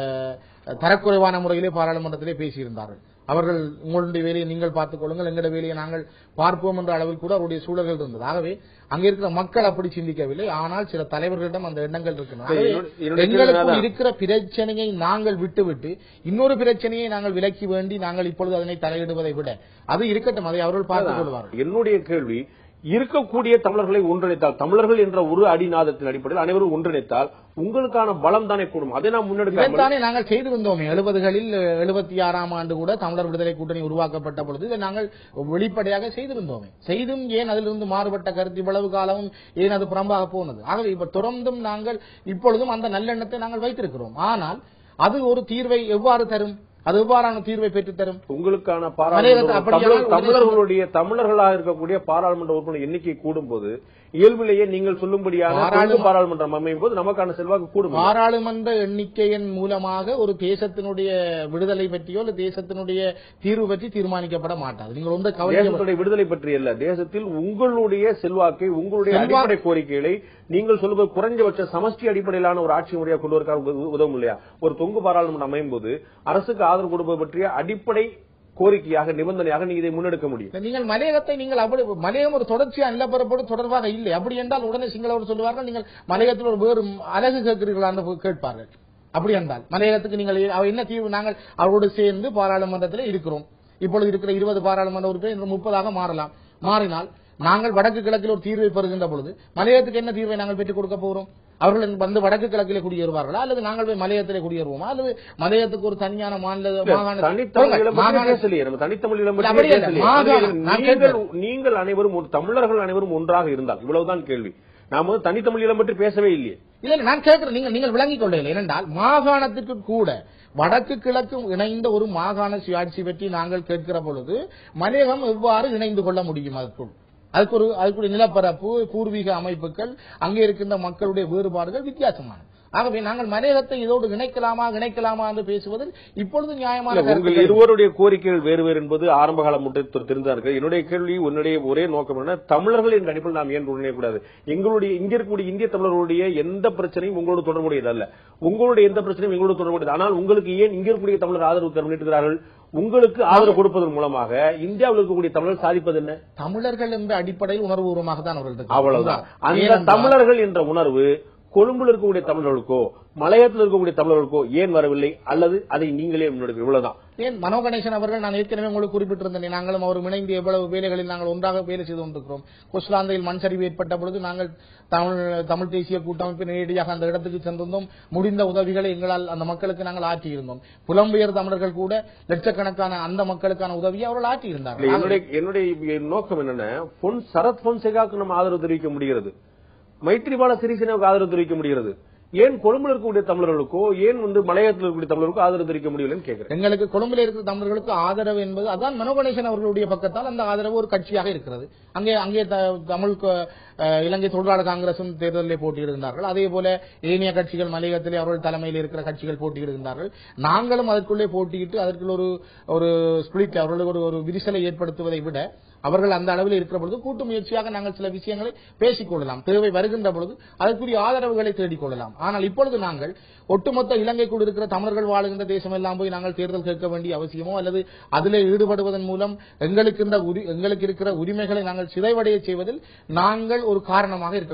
தரக்குறைவான முறையிலே பாராளுமன்றத்திலே பேசியிருந்தார்கள் அவர்கள் உங்களுடைய வேலையை நீங்கள் பார்த்துக் கொள்ளுங்கள் எங்களுடைய வேலையை நாங்கள் பார்ப்போம் என்ற அளவில் கூட அவருடைய சூழல்கள் இருந்தது ஆகவே அங்கே இருக்கிற மக்கள் அப்படி சிந்திக்கவில்லை ஆனால் சில தலைவர்களிடம் அந்த எண்ணங்கள் இருக்கின்றன ஆகவே என்னுடைய- என்னுடைய எங்களுக்குள் கேள்வி இருக்கிற பிரச்சனையை நாங்கள் விட்டுவிட்டு இன்னொரு பிரச்சனையை நாங்கள் விலக்கி வேண்டி நாங்கள் இப்பொழுது அதனை தலையிடுவதை விட அது இருக்கட்டும் அதை அவர்கள் பார்த்துக் கொள்வார்கள் என்னுடைய கேள்வி இருக்கக்கூடிய தமிழர்களை ஒன்றிணைத்தால் தமிழர்கள் என்ற ஒரு அடிநாதத்தின் அடிப்படையில் அனைவரும் ஒன்றிணைத்தால் உங்களுக்கான பலம் தானே கூடும் அதை நாம் முன்னெடுக்காமல் இதைத்தானே நாங்கள் செய்திருந்தோமே எழுபதுகளில் எழுபத்தி ஆறாம் ஆண்டு கூட தமிழர் விடுதலை கூட்டணி உருவாக்கப்பட்ட பொழுது இதை நாங்கள் வெளிப்படையாக செய்திருந்தோமே செய்தும் ஏன் அதிலிருந்து மாறுபட்ட கருத்து இவ்வளவு காலமும் ஏன் அது புறம்பாக போனது ஆகவே இப்ப தொடர்ந்தும் நாங்கள் இப்பொழுதும் அந்த நல்லெண்ணத்தை நாங்கள் வைத்திருக்கிறோம் ஆனால் அது ஒரு தீர்வை எவ்வாறு தரும் அது எவ்வாறான தீர்வை பெற்றுத் தரும் உங்களுக்கான மலையகத்தை பாராளுமன்ற அப்படியே தமிழர்- ஒரு தமிழர்களுடைய தமிழர்களாக இருக்கக்கூடிய பாராளுமன்ற உறுப்பினர் எண்ணிக்கை கூடும் போது இயல்பிலேயே நீங்கள் சொல்லும்படியான பாராளும- கொங்கு பாராளுமன்றம் அமையும் போது நமக்கான செல்வாக்கு கூடும் பாராளுமன்ற எண்ணிக்கையின் மூலமாக ஒரு தேசத்தினுடைய விடுதலை பற்றியோ அல்லது தேசத்தினுடைய தீர்வு பற்றி தீர்மானிக்கப்பட மாட்டாது நீங்கள் வந்து கவலை தேசத்துடைய விடுதலை பற்றி அல்ல தேசத்தில் உங்களுடைய செல்வாக்கை உங்களுடைய செல்வா- அடிப்படை கோரிக்கைகளை நீங்கள் சொல்லுவது குறைஞ்சபட்ச சமஷ்டி அடிப்படையிலான ஒரு ஆட்சி முறையை கொண்டு வருவதற்காக உத- உதவும் இல்லையா ஒரு தொங்கு பாராளுமன்றம் அமையும் போது அரசுக்கு ஆதரவு கொடுப்பது பற்றிய அடிப்படை கோரிக்கையாக நிபந்தனையாக நீங்க இதை முன்னெடுக்க முடியும் நீங்கள் மலையகத்தை நீங்கள் அப்படி மலையகம் ஒரு தொடர்ச்சியா நிலப்பரப்போடு தொடர்பாக இல்லை அப்படி என்றால் உடனே சிங்களவர் சொல்லுவார்கள் நீங்கள் மலையகத்தில் ஒரு வேறு அழகு கேட்கிறீர்களா என்று கேட்பார்கள் அப்படி என்றால் மலையகத்துக்கு நீங்கள் அவ என்ன தீர்வு நாங்கள் அவரோடு சேர்ந்து பாராளுமன்றத்தில் இருக்கிறோம் இப்பொழுது இருக்கிற இருபது பாராளுமன்ற உறுப்பினர் இன்று முப்பதாக மாறலாம் மாறினால் நாங்கள் வடக்கு கிழக்கில் ஒரு தீர்வை பெறுகின்ற பொழுது மலையகத்துக்கு என்ன தீர்வை நாங்கள் பெற்றுக் கொடுக்க போகிறோம் அவர்கள் வந்து வடக்கு கிழக்கிலே குடியேறுவார்களா அல்லது நாங்கள் போய் மலையகத்திலே குடியேறுவோமா அல்லது மலையகத்துக்கு ஒரு தனியான மாநில மாகாண தனித்தமிழ் பற்றி மாகாண பேசலையே நம்ம தனித்தமிழ் இடம் பற்றி அப்படி இல்ல. பேசலையே. மாகாணம். அதில் நான் நீங்கள் கேட்கிறேன். நீங்கள் அனைவரும் ஒரு தமிழர்கள் அனைவரும் ஒன்றாக இருந்தால் இவ்வளவுதான் கேள்வி நாம வந்து தனித்தமிழ் இடம் பற்றி பேசவே இல்லையே இல்ல இல்ல, நான் கேட்கிறேன் நீங்கள் நீங்கள் விளங்கிக் கொள்ளுங்கள் ஏனென்றால் மாகாணத்துக்கு கூட வடக்கு கிழக்கும் இணைந்த ஒரு மாகாண சுயாட்சி பற்றி நாங்கள் கேட்கிற பொழுது மலையகம் எவ்வாறு இணைந்து கொள்ள முடியும் அதற்குள் அதுக்கு ஒரு அதுக்குரிய நிலப்பரப்பு பூர்வீக அமைப்புகள் அங்கே இருக்கின்ற மக்களுடைய வேறுபாடுகள் வித்தியாசமானது ஆகவே நாங்கள் மலையகத்தை இதோடு இணைக்கலாமா இணைக்கலாமா என்று பேசுவதில் இப்பொழுது நியாயமான இல்ல, உங்கள் கருத்துக்கள் இருவருடைய கோரிக்கைகள் வேறு வேறு என்பது ஆரம்ப காலம் மட்டும் தெரிந்தா இருக்கு என்னுடைய கேள்வி உன்னுடைய ஒரே நோக்கம் என்ன தமிழர்கள் என்ற அடிப்படையில் நாம் ஏன் கூடாது எங்களுடைய இங்க இருக்கக்கூடிய இந்திய தமிழர்களுடைய எந்த பிரச்சனையும் உங்களோடு தொடர்புடையது அல்ல உங்களுடைய எந்த பிரச்சனையும் எங்களோடு தொடர்புடையது ஆனால் உங்களுக்கு ஏன் இங்க இருக்கக்கூடிய தமிழர் ஆதரவு தெரிவிக்கிறார்கள் உங்களுக்கு ஆதரவு கொடுப்பதன் மூலமாக இந்தியாவில் இருக்கக்கூடிய தமிழர் சாதிப்பது என்ன தமிழர்கள் என்ற அடிப்படையில் உணர்வுபூர்வமாக தான் அவர்கள் இருக்கிறார்கள். அவ்வளவுதான் அந்த ஏனென்றால் தமிழர்கள் என்ற உணர்வு கொழும்புல இருக்கக்கூடிய தமிழர்களுக்கோ மலையத்தில் இருக்கக்கூடிய தமிழர்களுக்கோ ஏன் வரவில்லை அல்லது அதை நீங்களே முன்னெடுக்க இவ்வளவுதான் ஏன் மனோ கணேசன் அவர்கள் நான் ஏற்கனவே உங்களுக்கு குறிப்பிட்டிருந்தேன் நாங்களும் அவரும் இணைந்து எவ்வளவு வேலைகளில் நாங்கள் ஒன்றாக வேலை செய்து கொண்டிருக்கிறோம் குஸ்லாந்தையில் மண் சரிவு ஏற்பட்ட பொழுது நாங்கள் தமிழ் தமிழ் தேசிய கூட்டமைப்பு நேரடியாக அந்த இடத்துக்கு சென்றிருந்தோம் முடிந்த உதவிகளை எங்களால் அந்த மக்களுக்கு நாங்கள் ஆற்றியிருந்தோம் புலம்பெயர் தமிழர்கள் கூட லட்சக்கணக்கான அந்த மக்களுக்கான உதவியை அவர்கள் இல்ல, ஆற்றியிருந்தார்கள் என்னுடைய என்னுடைய நோக்கம் என்னன்னா பொன் சரத் பொன்சேகாவுக்கு நம்ம ஆதரவு தெரிவிக்க முடிகிறது மைத்ரிபால சிறிசேனாவுக்கு ஆதரவு தெரிவிக்க முடிகிறது ஏன் கொழும்புல இருக்கக்கூடிய தமிழர்களுக்கோ ஏன் வந்து மலையத்தில் இருக்கக்கூடிய தமிழருக்கோ ஆதரவு தெரிவிக்க முடியலன்னு கேட்கிறேன் எங்களுக்கு கொழும்பில் இருக்கிற தமிழர்களுக்கு ஆதரவு என்பது அதான் மனோ கணேசன் அவர்களுடைய பக்கத்தால் அந்த ஆதரவு ஒரு கட்சியாக இருக்கிறது அங்கே அங்கே த- தமிழ் க- அஹ், இலங்கை தொழிலாளர் காங்கிரசும் தேர்தலில் போட்டியிடுகின்றார்கள் அதே போல ஏனைய கட்சிகள் மலையகத்திலே அவர்கள் தலைமையில் இருக்கிற கட்சிகள் போட்டியிடுகின்றார்கள் நாங்களும் அதற்குள்ளே போட்டியிட்டு அதற்குள்ள ஒரு ஒரு ஸ்பிளிட் அவர்களுக்கு ஒரு ஒரு விரிசலை ஏற்படுத்துவதை விட அவர்கள் அந்த அளவில் இருக்கிற பொழுது கூட்டு முயற்சியாக நாங்கள் சில விஷயங்களை பேசிக் கொள்ளலாம் தேவை வருகின்ற பொழுது அதற்குரிய ஆதரவுகளை தேடிக் கொள்ளலாம் ஆனால் இப்பொழுது நாங்கள் ஒட்டுமொத்த இலங்கைக்குள் இருக்கிற தமிழர்கள் வாழுகின்ற தேசம் எல்லாம் போய் நாங்கள் தேர்தல் கேட்க வேண்டிய அவசியமோ அல்லது அதிலே ஈடுபடுவதன் மூலம் எங்களுக்கு இந்த உரி- எங்களுக்கு இருக்கிற உரிமைகளை நாங்கள் சிதைவடைய செய்வதில் நாங்கள் ஒரு காரணமாக இருக்கக்கூடாது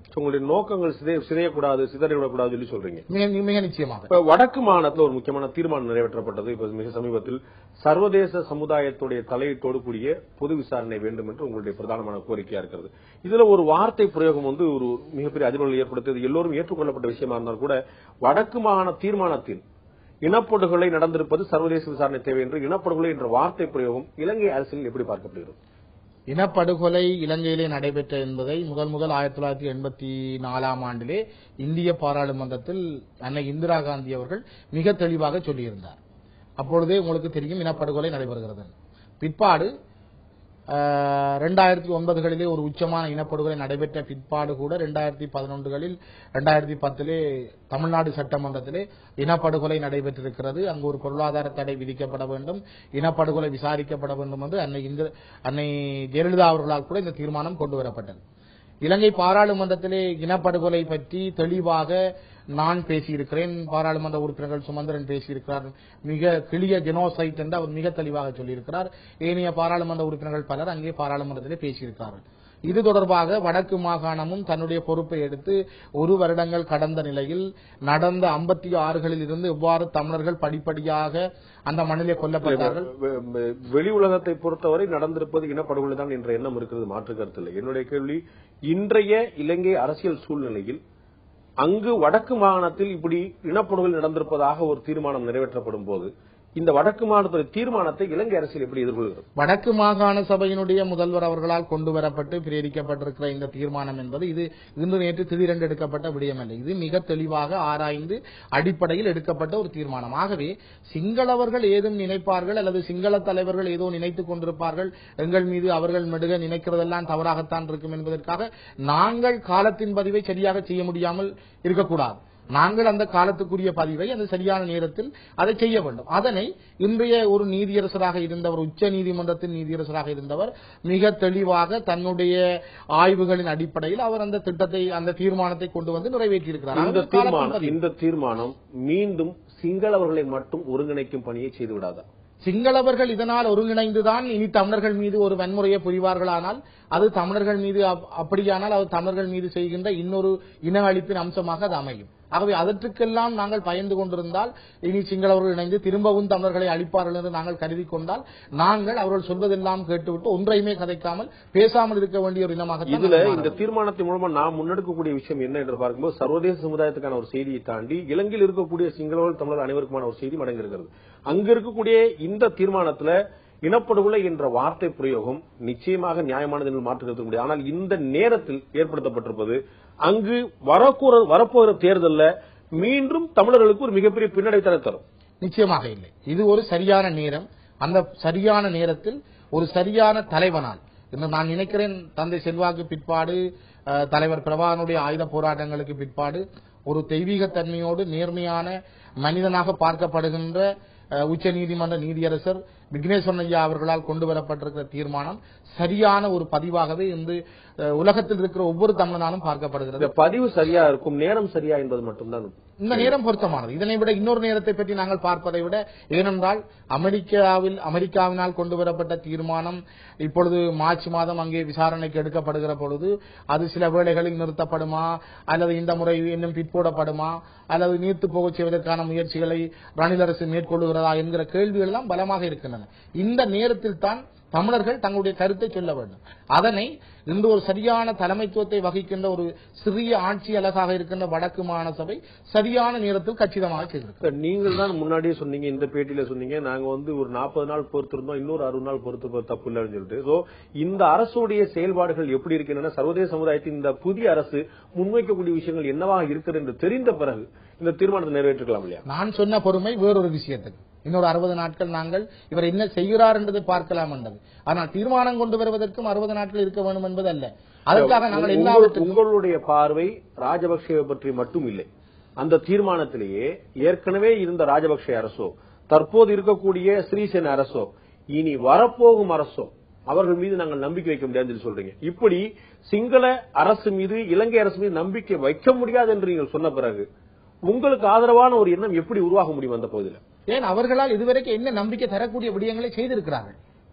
உங்களுடைய நோக்கங்கள் சிதைய- சிதையக்கூடாது சிதறிவிடக்கூடாது சொல்லி சொல்றீங்க மிக மிக நிச்சயமாக இப்ப வடக்கு மாநிலத்தில் ஒரு முக்கியமான தீர்மானம் நிறைவேற்றப்பட்டது இப்ப மிக சமீபத்தில் சர்வதேச சமுதாயத்துடைய தலையீட்டோடு கூடிய பொது விசாரணை வேண்டும் என்று உங்களுடைய பிரதானமான கோரிக்கையா இருக்கிறது இதுல ஒரு வார்த்தை பிரயோகம் வந்து ஒரு மிகப்பெரிய அதிர்வுகளை ஏற்படுத்தியது எல்லோரும் ஏற்றுக்கொள்ளப்பட்ட விஷயமா இருந்தாலும் கூட வடக்கு மாகாண தீர்மானத்தில் இனப்படுகொலை நடந்திருப்பது சர்வதேச விசாரணை தேவை என்று இனப்படுகொலை என்ற வார்த்தை பிரயோகம் இலங்கை அரசியல் எப்படி பார்க்கப்படுகிறது இனப்படுகொலை இலங்கையிலே நடைபெற்ற என்பதை முதல் முதல் ஆயிரத்தி தொள்ளாயிரத்தி எண்பத்தி நாலாம் ஆண்டிலே இந்திய பாராளுமன்றத்தில் அன்னை இந்திரா காந்தி அவர்கள் மிக தெளிவாக சொல்லியிருந்தார் அப்பொழுதே உங்களுக்கு தெரியும் இனப்படுகொலை நடைபெறுகிறது பிற்பாடு ரெண்டாயிரத்தி ஒன்பதுகளிலே ஒரு உச்சமான இனப்படுகொலை நடைபெற்ற பிற்பாடு கூட ரெண்டாயிரத்தி பதினொன்றுகளில் ரெண்டாயிரத்தி பத்திலே தமிழ்நாடு சட்டமன்றத்திலே இனப்படுகொலை நடைபெற்றிருக்கிறது அங்கு ஒரு பொருளாதார தடை விதிக்கப்பட வேண்டும் இனப்படுகொலை விசாரிக்கப்பட வேண்டும் என்று அன்னை இந்திர அன்னை ஜெயலலிதா அவர்களால் கூட இந்த தீர்மானம் கொண்டு வரப்பட்டது இலங்கை பாராளுமன்றத்திலே இனப்படுகொலை பற்றி தெளிவாக நான் பேசியிருக்கிறேன் பாராளுமன்ற உறுப்பினர்கள் சுமந்திரன் பேசியிருக்கிறார் மிக கிளிய ஜெனோசைட் என்று அவர் மிக தெளிவாக சொல்லியிருக்கிறார் ஏனைய பாராளுமன்ற உறுப்பினர்கள் பலர் அங்கே பாராளுமன்றத்திலே பேசியிருக்கிறார்கள் இது தொடர்பாக வடக்கு மாகாணமும் தன்னுடைய பொறுப்பை எடுத்து ஒரு வருடங்கள் கடந்த நிலையில் நடந்த ஐம்பத்தி ஆறுகளில் இருந்து எவ்வாறு தமிழர்கள் படிப்படியாக அந்த மண்ணிலே கொல்லப்பட்டார்கள் வெ- வெ- வெளி உலகத்தை பொறுத்தவரை நடந்திருப்பது இனப்படுகொலை தான் என்ற எண்ணம் இருக்கிறது மாற்று கருத்தில் என்னுடைய கேள்வி இன்றைய இலங்கை அரசியல் சூழ்நிலையில் அங்கு வடக்கு மாகாணத்தில் இப்படி இனப்படுகொலை நடந்திருப்பதாக ஒரு தீர்மானம் நிறைவேற்றப்படும் போது இந்த வடக்கு மாகாணத்துடைய தீர்மானத்தை இலங்கை அரசியல் எப்படி எதிர்கொள்கிறது வடக்கு மாகாண சபையினுடைய முதல்வர் அவர்களால் கொண்டு வரப்பட்டு பிரேரிக்கப்பட்டிருக்கிற இந்த தீர்மானம் என்பது இது இன்று நேற்று திடீரென்று எடுக்கப்பட்ட விடயமல்ல இது மிக தெளிவாக ஆராய்ந்து அடிப்படையில் எடுக்கப்பட்ட ஒரு தீர்மானம் ஆகவே சிங்களவர்கள் ஏதும் நினைப்பார்கள் அல்லது சிங்கள தலைவர்கள் ஏதோ நினைத்துக் கொண்டிருப்பார்கள் எங்கள் மீது அவர்கள் மெடுக நினைக்கிறதெல்லாம் தவறாகத்தான் இருக்கும் என்பதற்காக நாங்கள் காலத்தின் பதிவை சரியாக செய்ய முடியாமல் இருக்கக்கூடாது நாங்கள் அந்த காலத்துக்குரிய பதிவை அந்த சரியான நேரத்தில் அதை செய்ய வேண்டும் அதனை இன்றைய ஒரு நீதியரசராக இருந்தவர் உச்ச நீதிமன்றத்தின் நீதியரசராக இருந்தவர் மிக தெளிவாக தன்னுடைய ஆய்வுகளின் அடிப்படையில் அவர் அந்த திட்டத்தை அந்த தீர்மானத்தை கொண்டு வந்து நிறைவேற்றியிருக்கிறார் இந்த அது காலத்தின் தீர்மானம் பதிவு. இந்த தீர்மானம் மீண்டும் சிங்களவர்களை மட்டும் ஒருங்கிணைக்கும் பணியை செய்து விடாதா சிங்களவர்கள் இதனால் ஒருங்கிணைந்துதான் இனி தமிழர்கள் மீது ஒரு வன்முறையை புரிவார்களானால் அது தமிழர்கள் மீது அப்- அப்படியானால் அது தமிழர்கள் மீது செய்கின்ற இன்னொரு இன அழிப்பின் அம்சமாக அது அமையும் ஆகவே அதற்கெல்லாம் நாங்கள் பயந்து கொண்டிருந்தால் இனி சிங்களவர்கள் இணைந்து திரும்பவும் தமிழர்களை அழிப்பார்கள் என்று நாங்கள் கருதி கொண்டால் நாங்கள் அவர்கள் சொல்வதெல்லாம் கேட்டுவிட்டு ஒன்றையுமே கதைக்காமல் பேசாமல் இருக்க வேண்டிய ஒரு இனமாக இதுல இந்த தீர்மானத்தின் மூலமா நாம் முன்னெடுக்கக்கூடிய விஷயம் என்ன என்று பார்க்கும்போது சர்வதேச சமுதாயத்துக்கான ஒரு செய்தியை தாண்டி இலங்கையில் இருக்கக்கூடிய சிங்களவர்கள் தமிழர் அனைவருக்குமான ஒரு செய்தி மடங்கிருக்கிறது அங்க இருக்கக்கூடிய இந்த தீர்மானத்துல இனப்படுகொலை என்ற வார்த்தை பிரயோகம் நிச்சயமாக நியாயமானது என்று மாற்று கருத்து முடியாது ஆனால் இந்த நேரத்தில் ஏற்படுத்தப்பட்டிருப்பது அங்கு வரக்கூற வரப்போகிற தேர்தல்ல மீண்டும் தமிழர்களுக்கு ஒரு மிகப்பெரிய பின்னடை தர தரும் நிச்சயமாக இல்லை இது ஒரு சரியான நேரம் அந்த சரியான நேரத்தில் ஒரு சரியான தலைவனால் இன்னும் நான் நினைக்கிறேன் தந்தை செல்வாக்கு பிற்பாடு அஹ், தலைவர் பிரபாகனுடைய ஆயுத போராட்டங்களுக்கு பிற்பாடு ஒரு தெய்வீக தன்மையோடு நேர்மையான மனிதனாக பார்க்கப்படுகின்ற அஹ், உச்ச நீதிமன்ற நீதியரசர் விக்னேஸ்வரன் ஐயா அவர்களால் கொண்டு வரப்பட்டிருக்கிற தீர்மானம் சரியான ஒரு பதிவாகவே இந்த அஹ், உலகத்தில் இருக்கிற ஒவ்வொரு தமிழனாலும் பார்க்கப்படுகிறது இந்த பதிவு சரியா இருக்கும் நேரம் சரியா என்பது மட்டும்தான் இந்த நேரம் பொருத்தமானது இதனை விட இன்னொரு நேரத்தை பற்றி நாங்கள் பார்ப்பதை விட ஏனென்றால் அமெரிக்காவில் அமெரிக்காவினால் கொண்டு வரப்பட்ட தீர்மானம் இப்பொழுது மார்ச் மாதம் அங்கே விசாரணைக்கு எடுக்கப்படுகிற பொழுது அது சில வேளைகளில் நிறுத்தப்படுமா அல்லது இந்த முறை இன்னும் பிற்போடப்படுமா அல்லது நீர்த்து போகச் செய்வதற்கான முயற்சிகளை ரணில் அரசு மேற்கொள்ளுகிறதா என்கிற கேள்விகள் எல்லாம் பலமாக இருக்கின்றன இந்த நேரத்தில் தான் தமிழர்கள் தங்களுடைய கருத்தை சொல்ல வேண்டும் அதனை இன்று ஒரு சரியான தலைமைத்துவத்தை வகிக்கின்ற ஒரு சிறிய ஆட்சி அழகாக இருக்கின்ற வடக்கு மாகாண சபை சரியான நேரத்தில் கச்சிதமாக செய்திருக்கிறது நீங்கள் தான் முன்னாடியே சொன்னீங்க இந்த பேட்டியில சொன்னீங்க நாங்க வந்து ஒரு நாற்பது நாள் பொறுத்திருந்தோம் இன்னொரு அறுபது நாள் பொறுத்து தப்பு இல்லைன்னு சொல்லிட்டு சோ இந்த அரசுடைய செயல்பாடுகள் எப்படி இருக்கின்றன சர்வதேச சமுதாயத்தின் இந்த புதிய அரசு முன்வைக்கக்கூடிய விஷயங்கள் என்னவாக இருக்கிறது என்று தெரிந்த பிறகு இந்த தீர்மானத்தை நிறைவேற்றிக்கலாம் இல்லையா நான் சொன்ன பொறுமை வேறொரு விஷயத்துக்கு இன்னொரு அறுபது நாட்கள் நாங்கள் இவர் என்ன செய்கிறார் என்பதை பார்க்கலாம் என்றது ஆனால் தீர்மானம் கொண்டு வருவதற்கும் அறுபது நாட்கள் இருக்க வேண்டும் என்பது அல்ல அதற்காக நாங்கள் உங்கள்- எல்லாவற்றுக்கும் உங்களுடைய பார்வை ராஜபக்சேவை பற்றி மட்டும் இல்லை அந்த தீர்மானத்திலேயே ஏற்கனவே இருந்த ராஜபக்சே அரசோ தற்போது இருக்கக்கூடிய ஸ்ரீசேன அரசோ இனி வரப்போகும் அரசோ அவர்கள் மீது நாங்கள் நம்பிக்கை வைக்க முடியாதுன்னு சொல்லி சொல்றீங்க இப்படி சிங்கள அரசு மீது இலங்கை அரசு மீது நம்பிக்கை வைக்க முடியாது என்று நீங்கள் சொன்ன பிறகு உங்களுக்கு ஆதரவான ஒரு எண்ணம் எப்படி உருவாக முடியும் அந்த பகுதியில் ஏன் அவர்களால் இதுவரைக்கும் என்ன நம்பிக்கை தரக்கூடிய விடயங்களை செய்திருக்கிறார்கள்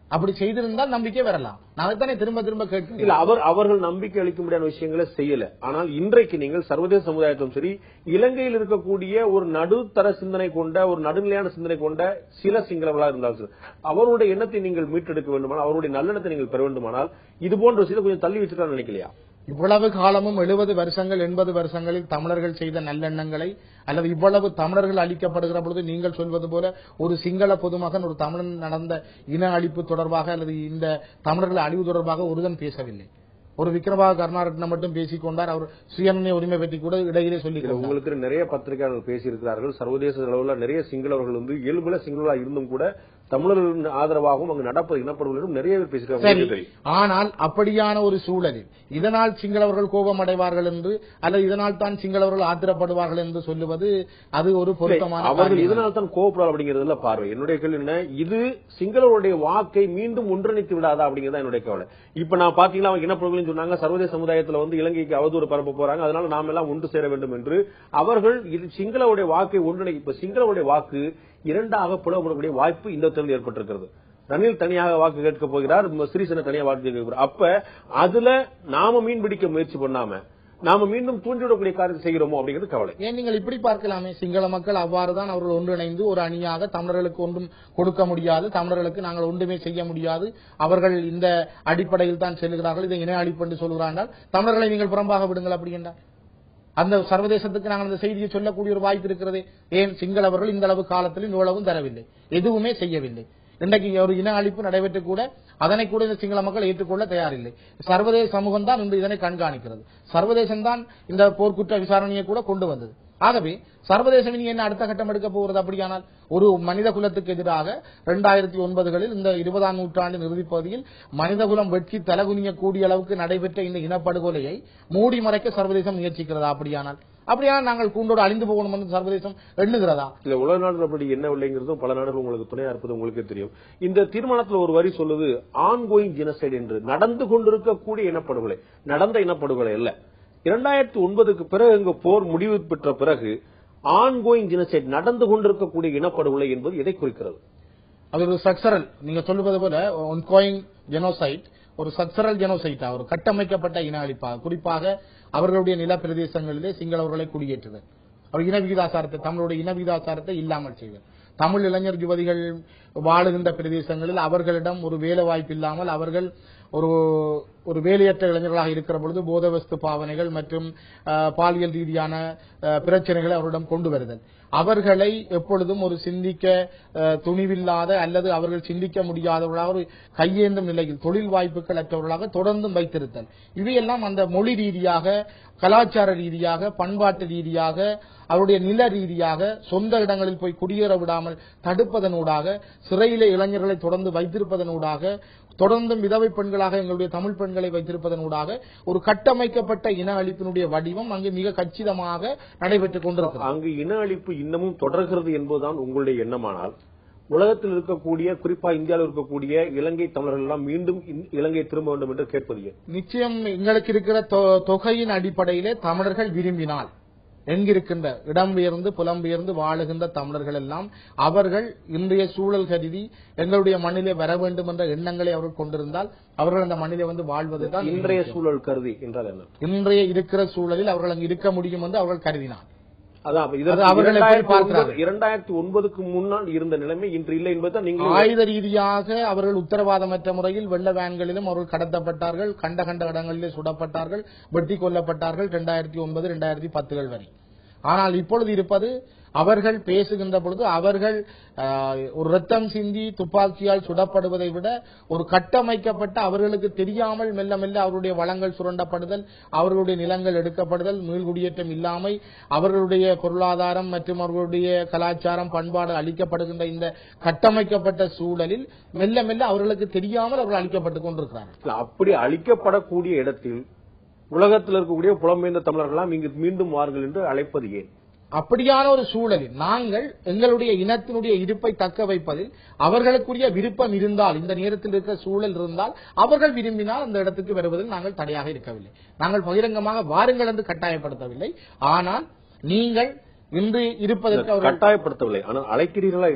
அப்படி செய்திருந்தால் நம்பிக்கை வரலாம் நான் அதைத்தானே திரும்ப திரும்ப கேட்கிறேன் இல்ல அவர் அவர்கள் நம்பிக்கை அளிக்க முடியாத விஷயங்களை செய்யல ஆனால் இன்றைக்கு நீங்கள் சர்வதேச சமுதாயத்திலும் சரி இலங்கையில் இருக்கக்கூடிய ஒரு நடுத்தர சிந்தனை கொண்ட ஒரு நடுநிலையான சிந்தனை கொண்ட சில சிங்களவர்களாக இருந்தாலும் சரி அவருடைய எண்ணத்தை நீங்கள் மீட்டெடுக்க வேண்டுமானால் அவருடைய நல்லெண்ணத்தை நீங்கள் பெற வேண்டுமானால் இது போன்ற விஷயத்தை கொஞ்சம் தள்ளி வச்சுக்கலாம் நினைக்கலையா இவ்வளவு காலமும் எழுபது வருஷங்கள் எண்பது வருஷங்களில் தமிழர்கள் செய்த நல்லெண்ணங்களை அல்லது இவ்வளவு தமிழர்கள் அழிக்கப்படுகிற பொழுது நீங்கள் சொல்வது போல ஒரு சிங்கள பொதுமகன் ஒரு தமிழன் நடந்த இன அழிப்பு தொடர்பாக அல்லது இந்த தமிழர்கள் அழிவு தொடர்பாக ஒருதன் பேசவில்லை ஒரு விக்ரமபாக கருணாரட்னம் மட்டும் பேசிக் கொண்டார் அவர் சுயநிர்ணய உரிமை பற்றி கூட இடையிலே சொல்லி இதுல உங்களுக்கு நிறைய பத்திரிகையாளர்கள் பேசியிருக்கிறார்கள் சர்வதேச அளவில் நிறைய சிங்களவர்கள் வந்து இயல்புல சிங்களா இருந்தும் கூட தமிழர்களின் ஆதரவாகவும் அங்கு நடப்பது இனப்படுவதும் நிறைய பேர் பேசியிருக்காங்க சரி உங்களுக்கு தெரியும். ஆனால் அப்படியான ஒரு சூழலில் இதனால் சிங்களவர்கள் கோபம் அடைவார்கள் என்று அல்லது இதனால் தான் சிங்களவர்கள் ஆத்திரப்படுவார்கள் என்று சொல்லுவது அது ஒரு பொருத்தமான அவர்கள் காரியம் அல்ல. இதனால் தான் கோபப்படாது அப்படிங்கறதுல பார்வை என்னுடைய கேள்வி என்ன இது சிங்களவருடைய வாக்கை மீண்டும் ஒன்றிணைத்து விடாதா அப்படிங்கறத என்னுடைய கவலை இப்ப நான் பாத்தீங்கன்னா அவங்க இனப்படுகொலைன்னு சொன்னாங்க சர்வதேச சமுதாயத்துல வந்து இலங்கைக்கு அவதூறு பரப்ப போறாங்க அதனால நாம எல்லாம் ஒன்று சேர வேண்டும் என்று அவர்கள் இது சிங்களவுடைய வாக்கை ஒன்றிணை இப்ப சிங்களவுடைய வாக்கு இரண்டாக புலப்படக்கூடிய வாய்ப்பு இந்த தேர்தல் ஏற்பட்டிருக்கிறது ரணில் தனியாக வாக்கு கேட்க போகிறார் சிறிசேன தனியாக வாக்கு கேட்க போகிறார் அப்ப அதுல நாம மீன் பிடிக்க முயற்சி பண்ணாம நாம மீண்டும் தூண்டிவிடக்கூடிய காரியத்தை செய்கிறோமோ அப்படிங்கிறது கவலை ஏன் நீங்கள் இப்படி பார்க்கலாமே சிங்கள மக்கள் அவ்வாறுதான் அவர்கள் ஒன்றிணைந்து ஒரு அணியாக தமிழர்களுக்கு ஒன்றும் கொடுக்க முடியாது தமிழர்களுக்கு நாங்கள் ஒன்றுமே செய்ய முடியாது அவர்கள் இந்த அடிப்படையில் தான் செல்கிறார்கள் இதை இன அழிப்பு என்று சொல்கிறார்கள் தமிழர்களை நீங்கள் புறம்பாக விடுங்கள் அப்படி என்றால் அந்த சர்வதேசத்துக்கு நாங்கள் அந்த செய்தியை சொல்லக்கூடிய ஒரு வாய்ப்பு இருக்கிறது ஏன் சிங்களவர்கள் இந்த அளவு காலத்தில் இவ்வளவும் தரவில்லை எதுவுமே செய்யவில்லை இன்றைக்கு ஒரு இன அழிப்பு நடைபெற்று கூட அதனை கூட இந்த சிங்கள மக்கள் ஏற்றுக்கொள்ள தயாரில்லை சர்வதேச சமூகம் தான் இன்று இதனை கண்காணிக்கிறது சர்வதேசம் தான் இந்த போர்க்குற்ற விசாரணையை கூட கொண்டு வந்தது ஆகவே சர்வதேசம் இனி என்ன அடுத்த கட்டம் எடுக்க போகிறது அப்படியானால் ஒரு மனித குலத்துக்கு எதிராக இரண்டாயிரத்தி ஒன்பதுகளில் இந்த இருபதாம் நூற்றாண்டின் இறுதிப்பகுதியில் மனிதகுலம் வெட்கி தலகுனிய கூடிய அளவுக்கு நடைபெற்ற இந்த இனப்படுகொலையை மூடி மறைக்க சர்வதேசம் முயற்சிக்கிறதா அப்படியானால் அப்படியானால் நாங்கள் கூண்டோடு அழிந்து போகணும் என்று சர்வதேசம் எண்ணுகிறதா இல்ல உலக நாடுகள் அப்படி என்ன இல்லைங்கிறதும் பல நாடுகள் உங்களுக்கு துணையா இருப்பது உங்களுக்கே தெரியும் இந்த தீர்மானத்துல ஒரு வரி சொல்லுது ஆன்கோயிங் ஜெனசைடு என்று நடந்து கொண்டிருக்கக்கூடிய இனப்படுகொலை நடந்த இனப்படுகொலை அல்ல இரண்டாயிரத்தி ஒன்பதுக்கு பிறகு இங்க போர் முடிவு பெற்ற பிறகு ஆன்கோயிங் ஜெனசைடு நடந்து கொண்டிருக்கக்கூடிய இனப்படுகொலை என்பது எதை குறிக்கிறது அது ஒரு ஸ்ட்ரக்சரல் நீங்க சொல்லுவது போல ஒன்கோயிங் ஜெனோசைட் ஒரு ஸ்ட்ரக்சரல் ஜெனோசைட்டா ஒரு கட்டமைக்கப்பட்ட இன அழிப்பாக குறிப்பாக அவர்களுடைய நில பிரதேசங்களிலே சிங்களவர்களை குடியேற்றுதல் அவர் இன விகிதாசாரத்தை தமிழுடைய இன விகிதாசாரத்தை இல்லாமல் செய்வது தமிழ் இளைஞர் யுவதிகள் வாழுகின்ற பிரதேசங்களில் அவர்களிடம் ஒரு வேலை வாய்ப்பு இல்லாமல் அவர்கள் ஒரு ஒரு வேலையற்ற இளைஞர்களாக இருக்கிற பொழுது போதவஸ்து பாவனைகள் மற்றும் அஹ், பாலியல் ரீதியான அஹ், பிரச்சனைகளை அவரிடம் கொண்டு வருதல் அவர்களை எப்பொழுதும் ஒரு சிந்திக்க அஹ், துணிவில்லாத அல்லது அவர்கள் சிந்திக்க முடியாதவர்களாக ஒரு கையேந்தும் நிலையில் தொழில் வாய்ப்புகள் அற்றவர்களாக தொடர்ந்தும் வைத்திருத்தல் இவையெல்லாம் அந்த மொழி ரீதியாக கலாச்சார ரீதியாக பண்பாட்டு ரீதியாக அவருடைய நில ரீதியாக சொந்த இடங்களில் போய் குடியேற விடாமல் தடுப்பதனூடாக சிறையிலே இளைஞர்களை தொடர்ந்து வைத்திருப்பதனூடாக தொடர்ந்தும் விதவை பெண்களாக எங்களுடைய தமிழ் பெண்களை வைத்திருப்பதனூடாக ஒரு கட்டமைக்கப்பட்ட இன அழிப்பினுடைய வடிவம் அங்கு மிக கச்சிதமாக நடைபெற்றுக் கொண்டிருக்கிறது அங்கு இன அழிப்பு இன்னமும் தொடர்கிறது என்பதுதான் உங்களுடைய எண்ணமானால் உலகத்தில் இருக்கக்கூடிய குறிப்பா இந்தியாவில் இருக்கக்கூடிய இலங்கை தமிழர்கள் எல்லாம் மீண்டும் இந்த- இலங்கை திரும்ப வேண்டும் என்று கேட்பது ஏன் நிச்சயம் எங்களுக்கு இருக்கிற தொ- தொகையின் அடிப்படையிலே தமிழர்கள் விரும்பினால் எங்கிருக்கின்ற இடம்பெயர்ந்து புலம்பெயர்ந்து வாழுகின்ற தமிழர்கள் எல்லாம் அவர்கள் இன்றைய சூழல் கருதி எங்களுடைய மண்ணிலே வர வேண்டும் என்ற எண்ணங்களை அவர்கள் கொண்டிருந்தால் அவர்கள் அந்த மண்ணிலே வந்து வாழ்வதுதான் இன்றைய சூழல் கருதி என்றால் என்ன இன்றைய இருக்கிற சூழலில் அவர்கள் அங்கு இருக்க முடியும் என்று அவர்கள் கருதினார் அதான் அப்ப இதற்கு அது அவர்கள் எப்படி இரண்டாயிரத்தி பார்க்கிறார்கள்? ஒன்பது- இரண்டாயிரத்தி ஒன்பதுக்கு முன்னால் இருந்த நிலைமை இன்று இல்லை என்பதுதான் நீங்கள் ஆயுத ரீதியாக அவர்கள் உத்தரவாதமற்ற முறையில் வெள்ள வேன்களிலும் அவர்கள் கடத்தப்பட்டார்கள் கண்ட கண்ட இடங்களிலே சுடப்பட்டார்கள் வெட்டி கொல்லப்பட்டார்கள் இரண்டாயிரத்தி ஒன்பது இரண்டாயிரத்தி பத்துகள் வரை ஆனால் இப்பொழுது இருப்பது அவர்கள் பேசுகின்ற பொழுது அவர்கள் ஆஹ், ஒரு ரத்தம் சிந்தி துப்பாக்கியால் சுடப்படுவதை விட ஒரு கட்டமைக்கப்பட்ட அவர்களுக்கு தெரியாமல் மெல்ல மெல்ல அவருடைய வளங்கள் சுரண்டப்படுதல் அவர்களுடைய நிலங்கள் எடுக்கப்படுதல் மீள்குடியேற்றம் இல்லாமை அவர்களுடைய பொருளாதாரம் மற்றும் அவர்களுடைய கலாச்சாரம் பண்பாடு அளிக்கப்படுகின்ற இந்த கட்டமைக்கப்பட்ட சூழலில் மெல்ல மெல்ல அவர்களுக்கு தெரியாமல் அவர்கள் அளிக்கப்பட்டுக் கொண்டிருக்கிறார்கள் இல்ல, அப்படி அழிக்கப்படக்கூடிய இடத்தில் உலகத்தில் இருக்கக்கூடிய புலம்பெயர்ந்த தமிழர்கள்லாம் இங்கு மீண்டும் வாருங்கள் என்று அழைப்பது ஏன் அப்படியான ஒரு சூழலில் நாங்கள் எங்களுடைய இனத்தினுடைய இருப்பை தக்க வைப்பதில் அவர்களுக்குரிய விருப்பம் இருந்தால் இந்த நேரத்தில் இருக்கிற சூழல் இருந்தால் அவர்கள் விரும்பினால் அந்த இடத்துக்கு வருவதில் நாங்கள் தடையாக இருக்கவில்லை நாங்கள் பகிரங்கமாக வாருங்கள் என்று கட்டாயப்படுத்தவில்லை ஆனால் நீங்கள் இன்று இருப்பதற்கு அவர்கள் கட்டாயப்படுத்தவில்லை ஆனால் அழைக்கிறீர்களா இல்லையா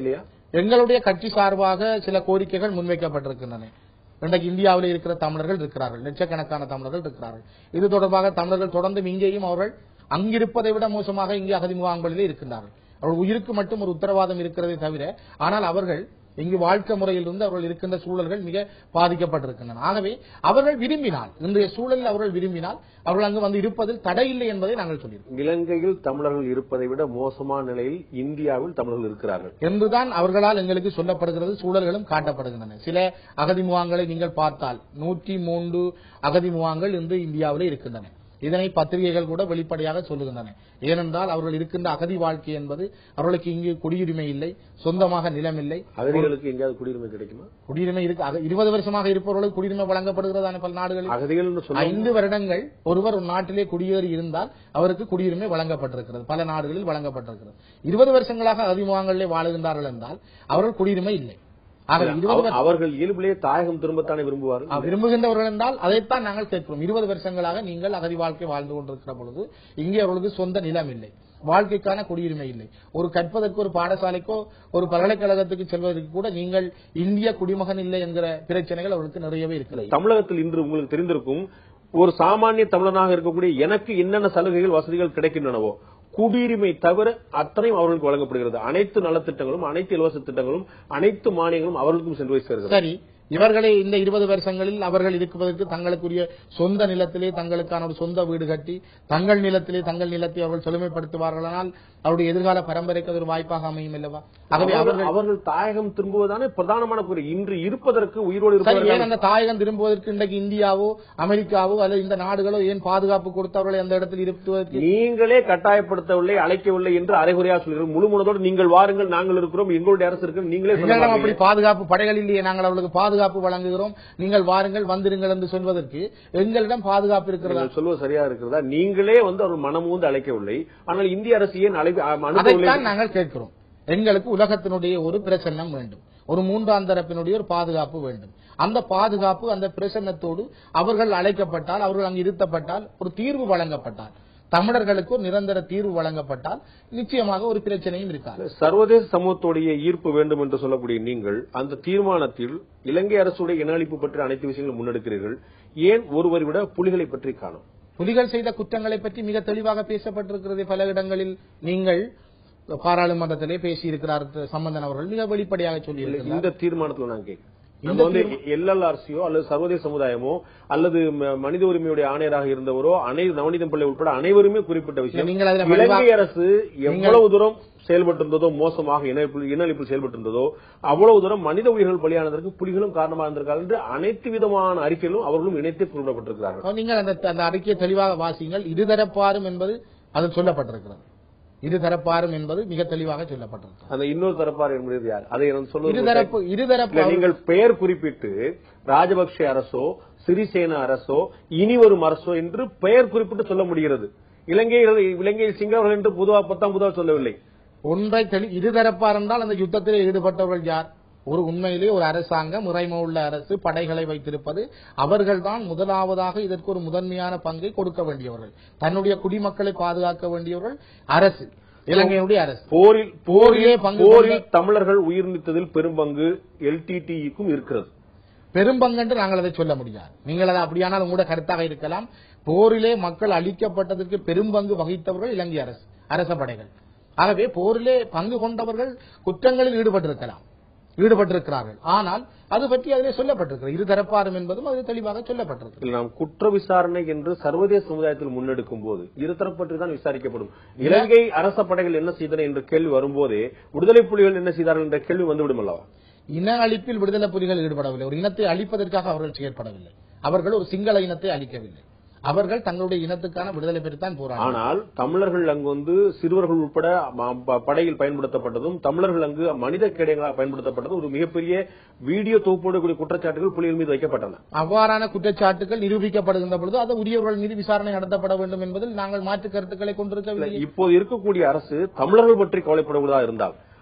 எங்களுடைய கட்சி சார்பாக சில கோரிக்கைகள் முன்வைக்கப்பட்டிருக்கின்றன இன்றைக்கு இந்தியாவில் இருக்கிற தமிழர்கள் இருக்கிறார்கள் லட்சக்கணக்கான தமிழர்கள் இருக்கிறார்கள் இது தொடர்பாக தமிழர்கள் தொடர்ந்து இங்கேயும் அவர்கள் அங்கிருப்பதை விட மோசமாக இங்கே அகதி முகாம்களிலே இருக்கின்றார்கள் அவர்கள் உயிருக்கு மட்டும் ஒரு உத்தரவாதம் இருக்கிறதே தவிர ஆனால் அவர்கள் இங்கு வாழ்க்கை முறையிலிருந்து அவர்கள் இருக்கின்ற சூழல்கள் மிக பாதிக்கப்பட்டிருக்கின்றன ஆகவே அவர்கள் விரும்பினால் இன்றைய சூழலில் அவர்கள் விரும்பினால் அவர்கள் அங்கு வந்து இருப்பதில் தடை இல்லை என்பதை நாங்கள் சொல்லியிருக்கோம் இலங்கையில் தமிழர்கள் இருப்பதை விட மோசமான நிலையில் இந்தியாவில் தமிழர்கள் இருக்கிறார்கள் என்றுதான் அவர்களால் எங்களுக்கு சொல்லப்படுகிறது சூழல்களும் காட்டப்படுகின்றன சில அகதி முகாம்களை நீங்கள் பார்த்தால் நூற்றி மூன்று அகதி முகாம்கள் இன்று இந்தியாவில் இருக்கின்றன இதனை பத்திரிகைகள் கூட வெளிப்படையாக சொல்லுகின்றன ஏனென்றால் அவர்கள் இருக்கின்ற அகதி வாழ்க்கை என்பது அவர்களுக்கு இங்கு குடியுரிமை இல்லை சொந்தமாக நிலம் இல்லை அகதிகளுக்கு எங்கேயாவது குடியுரிமை கிடைக்குமா குடியுரிமை இருக்கு அக- இருபது வருஷமாக இருப்பவர்களுக்கு குடியுரிமை வழங்கப்படுகிறதான பல நாடுகளில் அகதிகள் என்று சொல்ல ஐந்து வருடங்கள் ஒருவர் ஒரு நாட்டிலே குடியேறி இருந்தால் அவருக்கு குடியுரிமை வழங்கப்பட்டிருக்கிறது பல நாடுகளில் வழங்கப்பட்டிருக்கிறது இருபது வருஷங்களாக அதிமுகங்களிலே வாழுகின்றார்கள் என்றால் அவர்கள் குடியுரிமை இல்லை ஆக இருபது அவ- அவர்கள் இயல்பிலேயே தாயகம் திரும்பத்தானே விரும்புவார்கள் ஆ, விரும்புகின்றவர்கள் என்றால் அதைத்தான் நாங்கள் கேட்கிறோம் இருபது வருஷங்களாக நீங்கள் அகதி வாழ்க்கை வாழ்ந்து கொண்டிருக்கிற பொழுது இங்கே அவர்களுக்கு சொந்த நிலம் இல்லை வாழ்க்கைக்கான குடியுரிமை இல்லை ஒரு கற்பதற்கு ஒரு பாடசாலைக்கோ ஒரு பல்கலைக்கழகத்துக்கு செல்வதற்கு கூட நீங்கள் இந்திய குடிமகன் இல்லை என்கிற பிரச்சனைகள் அவர்களுக்கு நிறையவே இருக்கிறது தமிழகத்தில் இன்று உங்களுக்கு தெரிந்திருக்கும் ஒரு சாமானிய தமிழனாக இருக்கக்கூடிய எனக்கு என்னென்ன சலுகைகள் வசதிகள் கிடைக்கின்றனவோ குடியுரிமை தவிர அத்தனையும் அவர்களுக்கு வழங்கப்படுகிறது அனைத்து நலத்திட்டங்களும் அனைத்து இலவச திட்டங்களும் அனைத்து மானியங்களும் அவர்களுக்கும் சென்று போய் சேர்கிறது சரி இவர்களை இந்த இருபது வருஷங்களில் அவர்கள் இருப்பதற்கு தங்களுக்குரிய சொந்த நிலத்திலே தங்களுக்கான ஒரு சொந்த வீடு கட்டி தங்கள் நிலத்திலே தங்கள் நிலத்தை அவர்கள் செழுமைப்படுத்துவார்களானால் அவருடைய எதிர்கால பரம்பரைக்கு அது ஒரு வாய்ப்பாக அமையும் அல்லவா ஆகவே அவர்கள் அவர்கள் அவர்கள் தாயகம் திரும்புவதானே பிரதானமான குறை இன்று இருப்பதற்கு உயிரோடு சரி, ஏன் இருப்பதற்கு அந்த தாயகம் திரும்புவதற்கு இன்றைக்கு இந்தியாவோ அமெரிக்காவோ அல்லது இந்த நாடுகளோ ஏன் பாதுகாப்பு கொடுத்தவர்களை அந்த இடத்தில் இருப்பதற்கு நீங்களே கட்டாயப்படுத்தவில்லை அழைக்கவில்லை என்று அரைகுறையா சொல்கிறீர்கள் முழு மனதோடு நீங்கள் வாருங்கள் நாங்கள் இருக்கிறோம் எங்களுடைய அரசு இருக்கு நீங்களே சொல்ல எங்களிடம் அப்படி மாட்டீங்க. பாதுகாப்பு படைகள் இல்லையே நாங்கள் அவர்களுக்கு பாதுகாப்பு வழங்குகிறோம் நீங்கள் வாருங்கள் வந்திருங்கள் என்று சொல்வதற்கு எங்களிடம் பாதுகாப்பு இருக்கிறதா நீங்கள் சொல்வது சரியா இருக்கிறதா நீங்களே வந்து அவர் மனமூந்து அழைக்கவில்லை ஆனால் இந்திய அரசு ஏன் அழைப்பு அ- அனுப்பவில்லை அதைத்தான் நாங்கள் கேட்கிறோம் எங்களுக்கு உலகத்தினுடைய ஒரு பிரசன்னம் வேண்டும் ஒரு மூன்றாம் தரப்பினுடைய ஒரு பாதுகாப்பு வேண்டும் அந்த பாதுகாப்பு அந்த பிரசன்னத்தோடு அவர்கள் அழைக்கப்பட்டால் அவர்கள் அங்கு இருத்தப்பட்டால் ஒரு தீர்வு வழங்கப்பட்டால் தமிழர்களுக்கு ஒரு நிரந்தர தீர்வு வழங்கப்பட்டால் நிச்சயமாக ஒரு பிரச்சனையும் இருக்காது சர்வதேச சமூகத்துடைய ஈர்ப்பு வேண்டும் என்று சொல்லக்கூடிய நீங்கள் அந்த தீர்மானத்தில் இலங்கை அரசுடைய இன அழிப்பு பற்றி அனைத்து விஷயங்களும் முன்னெடுக்கிறீர்கள் ஏன் ஒருவரை விட புலிகளை பற்றி காணும் புலிகள் செய்த குற்றங்களை பற்றி மிக தெளிவாக பேசப்பட்டிருக்கிறது பல இடங்களில் நீங்கள் பாராளுமன்றத்திலே பேசியிருக்கிறார் சம்பந்தன் அவர்கள் மிக வெளிப்படையாக சொல்லியிருக்கிறார் இந்த தீர்மானத்தில் நான் கேட்கிறேன் இந்த நம்ம வந்து எல்எல்ஆர்சியோ அல்லது சர்வதேச சமுதாயமோ அல்லது ம- மனித உரிமையுடைய ஆணையராக இருந்தவரோ அனை நவநீதம் பிள்ளை உட்பட அனைவருமே குறிப்பிட்ட விஷயம் நீங்கள் அதுல இலங்கை வலுவா- அரசு எவ்வளவு தூரம் செயல்பட்டிருந்ததோ மோசமாக இனஅழிப்பு இனஅழிப்பில் செயல்பட்டிருந்ததோ அவ்வளவு தூரம் மனித உயிர்கள் பலியானதற்கு புலிகளும் காரணமாக இருந்திருக்கார்கள் என்று அனைத்து விதமான அறிக்கைகளும் அவர்களும் இணைத்து குறிப்பிடப்பட்டிருக்கிறார்கள் அப்ப நீங்கள் அந்த அந்த அறிக்கையை தெளிவாக வாசியுங்கள் இருதரப்பாரும் என்பது அது சொல்லப்பட்டிருக்கிறது இருதரப்பாரும் என்பது மிக தெளிவாக சொல்லப்பட்டிருக்கிறது அந்த இன்னொரு தரப்பார் என்பது யார் அதை நான் சொல்வது இருதரப்பு இருதரப்பு இல்ல, நீங்கள் பெயர் குறிப்பிட்டு ராஜபக்ஷ அரசோ சிறிசேன அரசோ இனி வரும் அரசோ என்று பெயர் குறிப்பிட்டு சொல்ல முடிகிறது இலங்கையில் இலங்கையில் சிங்களவர்கள் என்று பொதுவாக பத்தாம் பொதுவாக சொல்லவில்லை ஒன்றை தெளி இருதரப்பார் என்றால் அந்த யுத்தத்தில் ஈடுபட்டவர்கள் யார் ஒரு உண்மையிலே ஒரு அரசாங்கம் முறைமை உள்ள அரசு படைகளை வைத்திருப்பது அவர்கள்தான் முதலாவதாக இதற்கு ஒரு முதன்மையான பங்கை கொடுக்க வேண்டியவர்கள் தன்னுடைய குடிமக்களை பாதுகாக்க வேண்டியவர்கள் அரசு இலங்கையினுடைய அரசு போரில் போரிலே போரில் பங்கு போரில் தமிழர்கள் உயிர் நீத்ததில் பெரும் பங்கு எல்டிடிக்கும் இருக்கிறது பெரும்பங்கென்று நாங்கள் அதை சொல்ல முடியாது நீங்கள் அதை அப்படியானால் உங்களோட கருத்தாக இருக்கலாம் போரிலே மக்கள் அழிக்கப்பட்டதற்கு பெரும்பங்கு வகித்தவர்கள் இலங்கை அரசு அரச படைகள் ஆகவே போரிலே பங்கு கொண்டவர்கள் குற்றங்களில் ஈடுபட்டிருக்கலாம் ஈடுபட்டிருக்கிறார்கள் ஆனால் அது பற்றி அதிலே சொல்லப்பட்டிருக்கிறது இருதரப்பாரும் என்பதும் அது தெளிவாக சொல்லப்பட்டிருக்கிறது இதில் நாம் குற்ற விசாரணை என்று சர்வதேச சமுதாயத்தில் முன்னெடுக்கும் போது இருதரப்பற்றி தான் விசாரிக்கப்படும் இலங்கை அரச படைகள் என்ன செய்தன என்ற கேள்வி வரும்போதே விடுதலை புலிகள் என்ன செய்தார்கள் என்ற கேள்வி வந்துவிடும் அல்லவா இன அழிப்பில் விடுதலை புலிகள் ஈடுபடவில்லை ஒரு இனத்தை அழிப்பதற்காக அவர்கள் செயற்படவில்லை அவர்கள் ஒரு சிங்கள இனத்தை அழிக்கவில்லை அவர்கள் தங்களுடைய இனத்துக்கான விடுதலை பெற்றுத்தான் போராடினார்கள் ஆனால் தமிழர்கள் அங்கு வந்து சிறுவர்கள் உட்பட ம- ப- படையில் பயன்படுத்தப்பட்டதும் தமிழர்கள் அங்கு மனித கேடயங்களாக பயன்படுத்தப்பட்டதும் ஒரு மிகப்பெரிய வீடியோ தொகுப்போடு கூடிய குற்றச்சாட்டுகள் புலிகள் மீது வைக்கப்பட்டன அவ்வாறான குற்றச்சாட்டுகள் நிரூபிக்கப்படுகின்ற பொழுது அது உரியவர்கள் மீது விசாரணை நடத்தப்பட வேண்டும் என்பதில் நாங்கள் மாற்று கருத்துக்களை கொண்டிருக்கவில்லை இப்போது இருக்கக்கூடிய அரசு தமிழர்கள் பற்றி கவலைப்படுவதாக இருந்தால்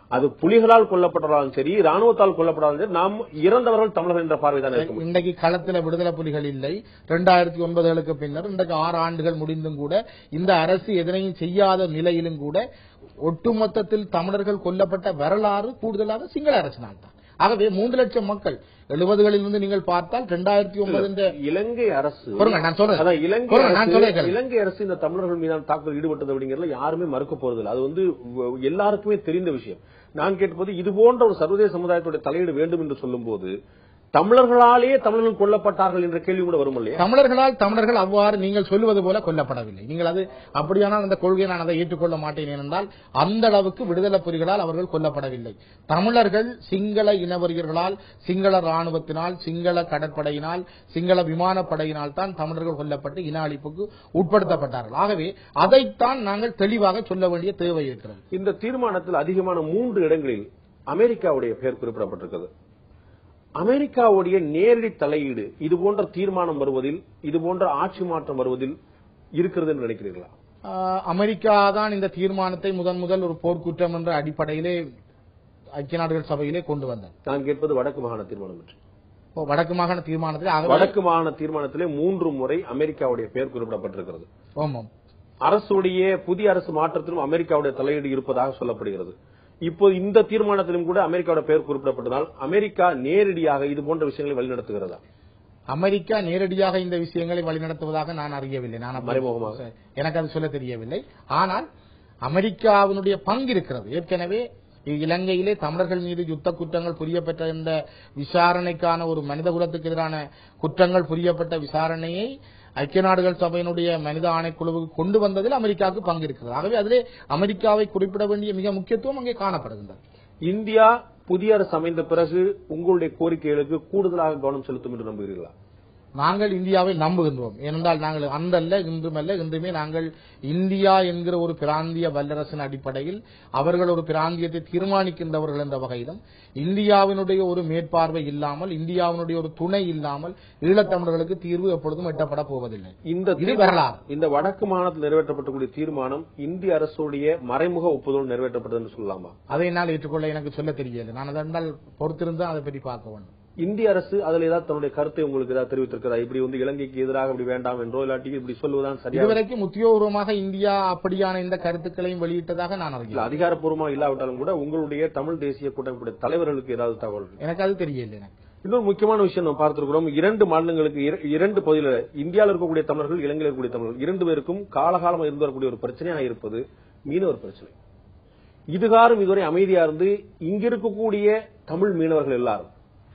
அது புலிகளால் கொல்லப்பட்டாலும் சரி ராணுவத்தால் கொல்லப்பட்டாலும் சரி நாம் இறந்தவர்கள் தமிழர்கள் என்ற பார்வைதான் இருக்க முடியும் இன்றைக்கு களத்துல விடுதலை புலிகள் இல்லை இரண்டாயிரத்தி ஒன்பதுகளுக்கு பின்னர் இன்றைக்கு ஆறு ஆண்டுகள் முடிந்தும் கூட இந்த அரசு எதனையும் செய்யாத நிலையிலும் கூட ஒட்டுமொத்தத்தில் தமிழர்கள் கொல்லப்பட்ட வரலாறு கூடுதலாக சிங்கள அரசினால் தான் ஆகவே மூன்று லட்சம் மக்கள் எழுபதுகளில் இருந்து நீங்கள் பார்த்தால் இரண்டாயிரத்தி ஒன்பது இந்த இலங்கை அரசு பொறுங்க, நான் சொல்றேன். அதான் இலங்கை பொறுங்க, நான் அரசு சொல்றேன் கேளுங்க. இலங்கை அரசு இந்த தமிழர்கள் மீதான தாக்குதல் ஈடுபட்டது அப்படிங்கறதுல யாருமே மறுக்க போறதில்லை அது வந்து வ- எல்லாருக்குமே தெரிந்த விஷயம் நான் கேட்பது இது போன்ற ஒரு சர்வதேச சமுதாயத்துடைய தலையீடு வேண்டும் என்று சொல்லும்போது தமிழர்களாலேயே தமிழர்கள் கொல்லப்பட்டார்கள் என்ற கேள்வி கூட வரும் இல்லையா தமிழர்களால் தமிழர்கள் அவ்வாறு நீங்கள் சொல்லுவது போல கொல்லப்படவில்லை நீங்கள் அது அப்படியானால் அந்த கொள்கையை நான் அதை ஏற்றுக்கொள்ள மாட்டேன் ஏனென்றால் அந்த அளவுக்கு விடுதலை புலிகளால் அவர்கள் கொல்லப்படவில்லை தமிழர்கள் சிங்கள இனவரியர்களால் சிங்கள ராணுவத்தினால் சிங்கள கடற்படையினால் சிங்கள விமானப்படையினால் தான் தமிழர்கள் கொல்லப்பட்டு இன அழிப்புக்கு உட்படுத்தப்பட்டார்கள் ஆகவே அதைத்தான் நாங்கள் தெளிவாக சொல்ல வேண்டிய தேவை இருக்கிறது இந்த தீர்மானத்தில் அதிகமான மூன்று இடங்களில் அமெரிக்காவுடைய பெயர் குறிப்பிடப்பட்டிருக்கிறது அமெரிக்காவுடைய நேரடி தலையீடு இது போன்ற தீர்மானம் வருவதில் இது போன்ற ஆட்சி மாற்றம் வருவதில் இருக்கிறது என்று நினைக்கிறீர்களா ஆஹ், அமெரிக்கா தான் இந்த தீர்மானத்தை முதன் முதல் ஒரு போர்க்குற்றம் என்ற அடிப்படையிலே ஐக்கிய நாடுகள் சபையிலே கொண்டு வந்தது நான் கேட்பது வடக்கு மாகாண தீர்மானம் என்று இப்போ வடக்கு மாகாண தீர்மானத்தில் ஆகவே- வடக்கு மாகாண தீர்மானத்திலே மூன்று முறை அமெரிக்காவுடைய பெயர் குறிப்பிடப்பட்டிருக்கிறது ஆமாம் அரசுடைய புதிய அரசு மாற்றத்திலும் அமெரிக்காவுடைய தலையீடு இருப்பதாக சொல்லப்படுகிறது இப்போ இந்த தீர்மானத்திலும் கூட அமெரிக்காவோட பெயர் குறிப்பிடப்பட்டதால் அமெரிக்கா நேரடியாக இது போன்ற விஷயங்களை வழிநடத்துகிறதா அமெரிக்கா நேரடியாக இந்த விஷயங்களை வழிநடத்துவதாக நான் அறியவில்லை நான் அப்படி- மறைமுகமாக. எனக்கு அது சொல்ல தெரியவில்லை ஆனால் அமெரிக்காவினுடைய பங்கு இருக்கிறது ஏற்கனவே இலங்கையிலே தமிழர்கள் மீது யுத்த குற்றங்கள் புரியப்பட்ட இந்த விசாரணைக்கான ஒரு மனித குலத்துக்கு எதிரான குற்றங்கள் புரியப்பட்ட விசாரணையை ஐக்கிய நாடுகள் சபையினுடைய மனித ஆணைக்குழுவுக்கு கொண்டு வந்ததில் அமெரிக்காவுக்கு பங்கு இருக்கிறது ஆகவே அதிலே அமெரிக்காவை குறிப்பிட வேண்டிய மிக முக்கியத்துவம் அங்கே காணப்படுகின்றது இந்தியா புதிய அரசு அமைந்த பிறகு உங்களுடைய கோரிக்கைகளுக்கு கூடுதலாக கவனம் செலுத்தும் என்று நம்புகிறீர்களா நாங்கள் இந்தியாவை நம்புகின்றோம் ஏனென்றால் நாங்கள் அன்றல்ல இன்றுமல்ல இன்றுமே நாங்கள் இந்தியா என்கிற ஒரு பிராந்திய வல்லரசின் அடிப்படையில் அவர்கள் ஒரு பிராந்தியத்தை தீர்மானிக்கின்றவர்கள் என்ற வகையிலும் இந்தியாவினுடைய ஒரு மேற்பார்வை இல்லாமல் இந்தியாவினுடைய ஒரு துணை இல்லாமல் ஈழத்தமிழர்களுக்கு தீர்வு எப்பொழுதும் எட்டப்பட போவதில்லை இந்த இது தீர்மானம்- வரலாறு. இந்த வடக்கு மாநிலத்தில் நிறைவேற்றப்பட்டக்கூடிய தீர்மானம் இந்திய அரசுடைய மறைமுக ஒப்புதல் நிறைவேற்றப்பட்டது என்று சொல்லலாமா அதை என்னால் ஏற்றுக்கொள்ள எனக்கு சொல்ல தெரியல நான் அதனால் பொறுத்திருந்து அதை பற்றி பார்க்க வேண்டும் இந்திய அரசு அதில் ஏதாவது தன்னுடைய கருத்தை உங்களுக்கு ஏதாவது தெரிவித்திருக்கிறதா இப்படி வந்து இலங்கைக்கு எதிராக இப்படி வேண்டாம் என்றோ இல்லாட்டி இப்படி சொல்வதுதான் சரியா இதுவரைக்கும் உத்தியோகபூர்வமாக இந்தியா அப்படியான இந்த கருத்துக்களையும் வெளியிட்டதாக நான் இல்ல அறிகிறேன் அதிகாரப்பூர்வமா இல்லாவிட்டாலும் கூட உங்களுடைய தமிழ் தேசிய கூட்டமைப்புடைய தலைவர்களுக்கு ஏதாவது தகவல் இருக்கா? எனக்கு அது தெரியல எனக்கு இன்னொரு முக்கியமான விஷயம் நம்ம பார்த்திருக்கிறோம் இரண்டு மாநிலங்களுக்கு இர- இரண்டு பகுதியில் இந்தியாவில் இருக்கக்கூடிய தமிழர்கள் இலங்கையில் இருக்கக்கூடிய தமிழர்கள் இரண்டு பேருக்கும் காலகாலமா இருந்து வரக்கூடிய ஒரு பிரச்சனையாக இருப்பது மீனவர் பிரச்சனை இதுகாரும் இதுவரை அமைதியா இருந்து இங்க இருக்கக்கூடிய தமிழ் மீனவர்கள் எல்லாரும்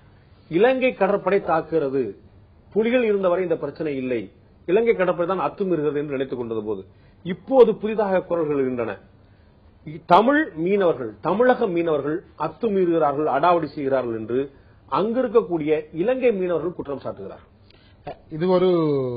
இலங்கை கடற்படை தாக்குகிறது புலிகள் இருந்தவரை இந்த பிரச்சனை இல்லை இலங்கை கடற்படை தான் அத்துமீறுகிறது என்று நினைத்துக் கொண்டது போது இப்போது புதிதாக குரல்கள் இருக்கின்றன தமிழ் மீனவர்கள் தமிழக மீனவர்கள் அத்துமீறுகிறார்கள் அடாவடி செய்கிறார்கள் என்று அங்க இருக்கக்கூடிய இலங்கை மீனவர்கள் குற்றம் சாட்டுகிறார்கள் இது ஒரு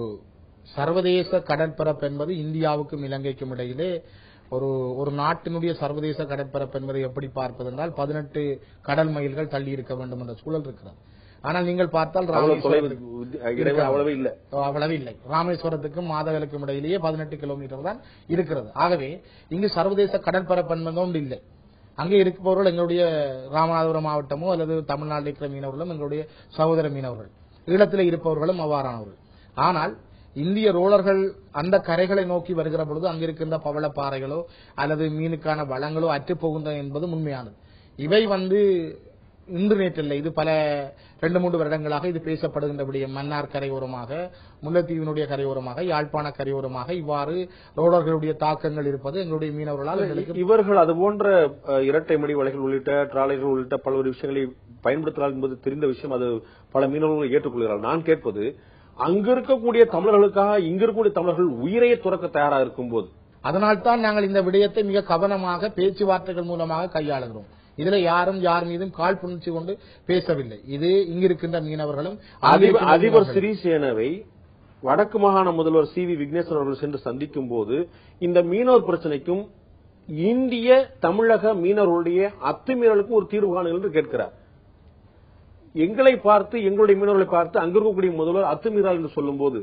சர்வதேச கடற்பரப்பு என்பது இந்தியாவுக்கும் இலங்கைக்கும் இடையிலே ஒரு ஒரு நாட்டினுடைய சர்வதேச கடற்பரப்பு என்பதை எப்படி பார்ப்பது என்றால் பதினெட்டு கடல் மைல்கள் தள்ளி இருக்க வேண்டும் என்ற சூழல் இருக்கிறது ஆனால் நீங்கள் பார்த்தால் அவ்வளவு தொலைவு ராமேஸ்வரம் இடைவெளி அவ்வளவு இல்ல அவ்வளவு இல்லை ராமேஸ்வரத்துக்கும் மாதவலுக்கும் இடையிலேயே பதினெட்டு கிலோமீட்டர் தான் இருக்கிறது ஆகவே இங்கு சர்வதேச கடற்பரப்பு என்பது ஒன்று இல்லை அங்கே இருப்பவர்கள் எங்களுடைய ராமநாதபுரம் மாவட்டமோ அல்லது தமிழ்நாட்டில் இருக்கிற மீனவர்களும் எங்களுடைய சகோதர மீனவர்கள் ஈழத்தில் இருப்பவர்களும் அவ்வாறானவர்கள் ஆனால் இந்திய ரோலர்கள் அந்த கரைகளை நோக்கி வருகிற பொழுது அங்கிருக்கின்ற பவளப்பாறைகளோ அல்லது மீனுக்கான வளங்களோ அற்றுப் போகின்றன என்பது உண்மையானது இவை வந்து இன்று நேற்றில்லை இது பல ரெண்டு மூன்று வருடங்களாக இது பேசப்படுகின்ற விடயம் மன்னார் கரையோரமாக முல்லைத்தீவினுடைய கரையோரமாக யாழ்ப்பாண கரையோரமாக இவ்வாறு ரோலர்களுடைய தாக்கங்கள் இருப்பது எங்களுடைய மீனவர்களால் எங்களுக்கு இவர்கள் அது போன்ற அஹ், இரட்டை மடி வலைகள் உள்ளிட்ட டிராலைகள் உள்ளிட்ட பல்வேறு விஷயங்களை பயன்படுத்துகிறார் என்பது தெரிந்த விஷயம் அது பல மீனவர்கள் ஏற்றுக்கொள்கிறார்கள் நான் கேட்பது அங்க இருக்கக்கூடிய தமிழர்களுக்காக இங்க இருக்கக்கூடிய தமிழர்கள் உயிரையே துறக்க தயாராக இருக்கும்போது அதனால்தான் நாங்கள் இந்த விடயத்தை மிக கவனமாக பேச்சுவார்த்தைகள் மூலமாக கையாளுகிறோம் இதுல யாரும் யார் மீதும் கால் புணர்ச்சி கொண்டு பேசவில்லை இது இங்கிருக்கின்ற மீனவர்களும் அதிபர் அங்கிருக்கின்ற அதிபர் மீனவர்களும். சிறிசேனவை வடக்கு மாகாண முதல்வர் சி வி விக்னேஸ்வரன் அவர்கள் சென்று சந்திக்கும் போது இந்த மீனவர் பிரச்சனைக்கும் இந்திய தமிழக மீனவர்களுடைய அத்துமீறலுக்கும் ஒரு தீர்வு காணுங்கள் என்று கேட்கிறார் எங்களை பார்த்து எங்களுடைய மீனவர்களை பார்த்து அங்க இருக்கக்கூடிய முதல்வர் அத்துமீறல் என்று சொல்லும்போது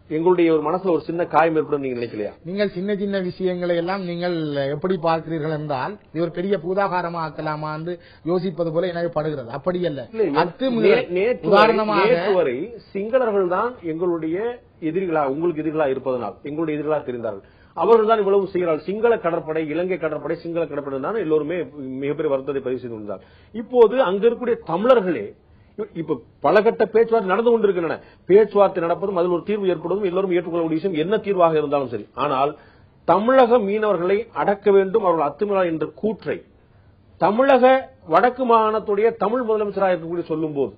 எங்களுடைய ஒரு மனசுல ஒரு சின்ன காயம் ஏற்படும் நீங்க நினைக்கலையா நீங்கள் சின்ன சின்ன விஷயங்களை எல்லாம் நீங்கள் எப்படி பார்க்கிறீர்கள் என்றால் இது ஒரு பெரிய பூதாகாரமா ஆக்கலாமா என்று யோசிப்பது போல எனக்கு படுகிறது அப்படி அல்ல இல்ல, அத்துமீறல் நே- நேற்று வரை- உதாரணமாக நேற்று வரை சிங்களர்கள் தான் எங்களுடைய எதிரிகளா உங்களுக்கு எதிரிகளா இருப்பதனால் எங்களுடைய எதிரிகளா தெரிந்தார்கள் அவர்கள் தான் இவ்வளவு செய்கிறார்கள் சிங்கள கடற்படை இலங்கை கடற்படை சிங்கள கடற்படை தான் எல்லோருமே மிகப்பெரிய வருத்தத்தை பதிவு செய்து கொண்டார் இப்போது அங்க இருக்கக்கூடிய தமிழர்களே இப்ப பல கட்ட பேச்சுவார்த்தை நடந்து கொண்டிருக்கின்றன பேச்சுவார்த்தை நடப்பதும் அதில் ஒரு தீர்வு ஏற்படுவதும் எல்லோரும் ஏற்றுக்கொள்ளக்கூடிய விஷயம் என்ன தீர்வாக இருந்தாலும் சரி ஆனால் தமிழக மீனவர்களை அடக்க வேண்டும் அவர்கள் அத்துமீறல் என்ற கூற்றை தமிழக வடக்கு மாகாணத்துடைய தமிழ் முதலமைச்சராக இருக்கக்கூடிய சொல்லும் போது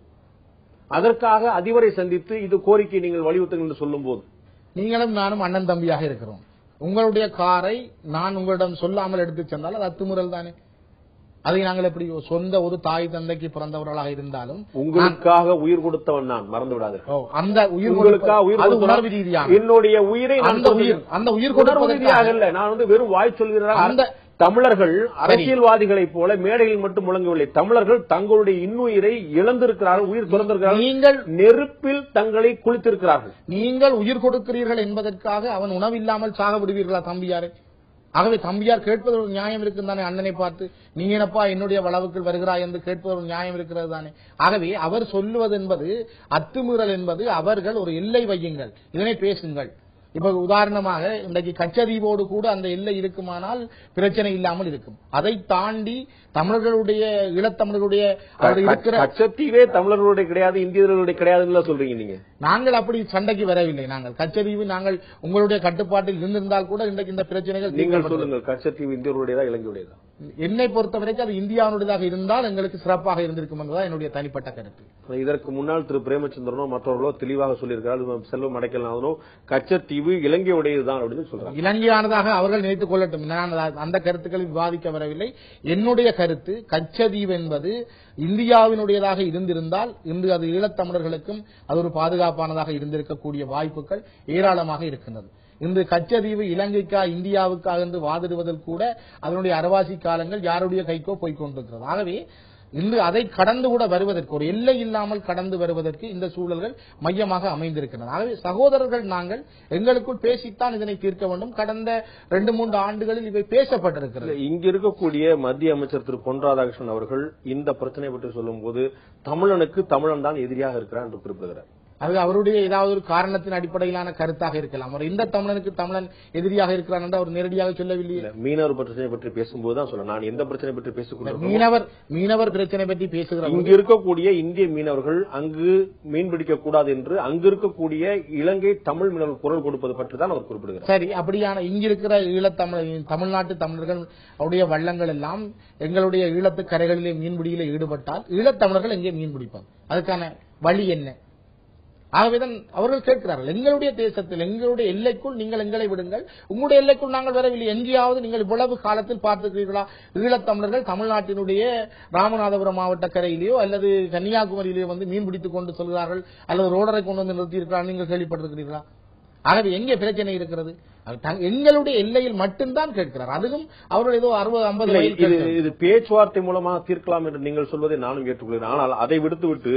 அதற்காக அதிபரை சந்தித்து இது கோரிக்கை நீங்கள் வலியுறுத்துங்கள் என்று சொல்லும் போது நீங்களும் நானும் அண்ணன் தம்பியாக இருக்கிறோம் உங்களுடைய காரை நான் உங்களிடம் சொல்லாமல் எடுத்துச் சென்றால் அது அத்துமுறல் தானே அதை நாங்கள் எப்படி சொந்த ஒரு தாய் தந்தைக்கு பிறந்தவர்களாக இருந்தாலும் உங்களுக்காக உயிர் கொடுத்தவன் நான் மறந்து விடாதீர்கள் ஓ, அந்த உயிர் உங்களுக்காக உயிர் அது கொடுத்தவன் உணர்வு ரீதியான என்னுடைய உயிரை நான் அந்த உயிர் அந்த உயிர் உணர்வு கொடுப்பதற்காக ரீதியாக இல்ல நான் வந்து வெறும் வாய் சொல்கிறேன் அந்த- தமிழர்கள் அரசியல்வாதிகளைப் போல மேடையில் மட்டும் முழங்கவில்லை தமிழர்கள் தங்களுடைய இன்னுயிரை இழந்திருக்கிறார்கள் உயிர் துறந்திருக்கிறார்கள் நீங்கள் நெருப்பில் தங்களை குளித்திருக்கிறார்கள் நீங்கள் உயிர் கொடுக்கிறீர்கள் என்பதற்காக அவன் உணவில்லாமல் சாக விடுவீர்களா தம்பியாரை ஆகவே தம்பியார் கேட்பது ஒரு நியாயம் இருக்கும் தானே அண்ணனை பார்த்து நீ என்னப்பா என்னுடைய வளவுக்குள் வருகிறாய் என்று கேட்பது ஒரு நியாயம் இருக்கிறது தானே ஆகவே அவர் சொல்லுவது என்பது அத்துமீறல் என்பது அவர்கள் ஒரு எல்லை வையுங்கள் இதனை பேசுங்கள் இப்ப உதாரணமாக இன்றைக்கு கச்சதீவோடு கூட அந்த எல்லை இருக்குமானால் பிரச்சனை இல்லாமல் இருக்கும் அதை தாண்டி தமிழர்களுடைய ஈழத்தமிழர்களுடைய அவருடைய இருக்கிற கச்சத்தீவே தமிழர்களுடைய கிடையாது இந்தியர்களுடைய கிடையாதுன்னு சொல்றீங்க நீங்க நாங்கள் அப்படி சண்டைக்கு வரவில்லை நாங்கள் கச்சதீவு நாங்கள் உங்களுடைய கட்டுப்பாட்டில் இருந்திருந்தால் கூட இன்றைக்கு இந்த பிரச்சனைகள் நீங்கள் தீர்க்கப்பட்டது. சொல்லுங்கள் கச்சத்தீவு இந்தியர்களுடையதா இலங்கையுடையதா என்னை பொறுத்தவரைக்கும் அது இந்தியாவுடையதாக இருந்தால் எங்களுக்கு சிறப்பாக இருந்திருக்கும் என்பதுதான் என்னுடைய தனிப்பட்ட கருத்து இதற்கு முன்னால் திரு பிரேமச்சந்திரனோ மற்றவர்களோ தெளிவாக சொல்லியிருக்கிறார் செல்வம் அடைக்கலாதனோ கச்சத்தீவு இலங்கையுடையதுதான் அப்படின்னு சொல்றாங்க இலங்கையானதாக அவர்கள் நினைத்துக் கொள்ளட்டும் நான் அத- அந்த கருத்துக்களை விவாதிக்க வரவில்லை என்னுடைய கருத்து கச்சதீவு என்பது இந்தியாவினுடையதாக இருந்திருந்தால் இன்று அது ஈழத்தமிழர்களுக்கும் அது ஒரு பாதுகாப்பானதாக இருந்திருக்கக்கூடிய வாய்ப்புகள் ஏராளமாக இருக்கின்றது இன்று கச்சதீவு இலங்கைக்கா இந்தியாவுக்கா என்று வாதிடுவதில் கூட அதனுடைய அரவாசி காலங்கள் யாருடைய கைக்கோ போய்க் கொண்டிருக்கிறது ஆகவே இன்று அதை கடந்து கூட வருவதற்கு ஒரு எல்லை இல்லாமல் கடந்து வருவதற்கு இந்த சூழல்கள் மையமாக அமைந்திருக்கின்றன ஆகவே சகோதரர்கள் நாங்கள் எங்களுக்குள் பேசித்தான் இதனை தீர்க்க வேண்டும் கடந்த ரெண்டு மூன்று ஆண்டுகளில் இவை பேசப்பட்டிருக்கிறது இங்க இருக்கக்கூடிய மத்திய அமைச்சர் திரு பொன் ராதாகிருஷ்ணன் அவர்கள் இந்த பிரச்சனை பற்றி சொல்லும்போது தமிழனுக்கு தமிழன் தான் எதிரியாக இருக்கிறார் என்று குறிப்பிடுகிறார் அது அவருடைய ஏதாவது ஒரு காரணத்தின் அடிப்படையிலான கருத்தாக இருக்கலாம் அவர் இந்த தமிழனுக்கு தமிழன் எதிரியாக இருக்கிறார் என்று அவர் நேரடியாக சொல்லவில்லையே இல்ல, மீனவர் பிரச்சனை பற்றி பேசும்போது தான் சொல்ல நான் எந்த பிரச்சனை பற்றி பேசிக் கொண்டிருக்கோம் மீனவர் மீனவர் பிரச்சனை பற்றி பேசுகிற இங்கு இருக்கக்கூடிய இந்திய மீனவர்கள் அங்கு மீன்பிடிக்க கூடாது என்று அங்கு இருக்கக்கூடிய இலங்கை தமிழ் மீனவர்கள் குரல் கொடுப்பது பற்றி தான் அவர் குறிப்பிடுகிறார் சரி அப்படியான இங்கிருக்கிற ஈழத்தமிழ் தமிழ்நாட்டு தமிழர்கள் அவருடைய வள்ளங்கள் எல்லாம் எங்களுடைய ஈழத்து கரைகளிலே மீன்பிடியில ஈடுபட்டால் ஈழத்தமிழர்கள் எங்கே மீன் பிடிப்பார் அதுக்கான வழி என்ன ஆகவேதான் அவர்கள் கேட்கிறார்கள் எங்களுடைய தேசத்தில் எங்களுடைய எல்லைக்குள் நீங்கள் எங்களை விடுங்கள் உங்களுடைய எல்லைக்குள் நாங்கள் வரவில்லை எங்கேயாவது நீங்கள் இவ்வளவு காலத்தில் பார்த்திருக்கிறீர்களா ஈழத்தமிழர்கள் தமிழ்நாட்டினுடைய ராமநாதபுரம் மாவட்ட கரையிலேயோ அல்லது கன்னியாகுமரியிலேயோ வந்து மீன் பிடித்துக் கொண்டு செல்கிறார்கள் அல்லது ரோடரை கொண்டு வந்து நிறுத்தியிருக்கிறார்கள் நீங்கள் கேள்விப்பட்டிருக்கிறீர்களா ஆகவே எங்கே பிரச்சனை இருக்கிறது அது தங்- எங்களுடைய எல்லையில் மட்டும்தான் கேட்கிறார் அதுவும் அவர்கள் ஏதோ அறுபது ஐம்பது இல்லை, மைல் இது கேட்கிறார். இது பேச்சுவார்த்தை மூலமாக தீர்க்கலாம் என்று நீங்கள் சொல்வதை நானும் ஏற்றுக்கொள்கிறேன் ஆனால் அதை விடுத்துவிட்டு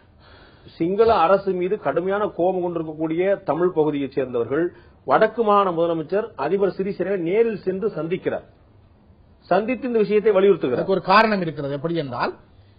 சிங்கள அரசு மீது கடுமையான கோபம் கொண்டிருக்கக்கூடிய தமிழ் பகுதியைச் சேர்ந்தவர்கள் வடக்கு மாகாண முதலமைச்சர் அதிபர் சிறிசேனை நேரில் சென்று சந்திக்கிறார் சந்தித்து இந்த விஷயத்தை வலியுறுத்துகிறார் அதுக்கு ஒரு காரணம் இருக்கிறது எப்படி என்றால்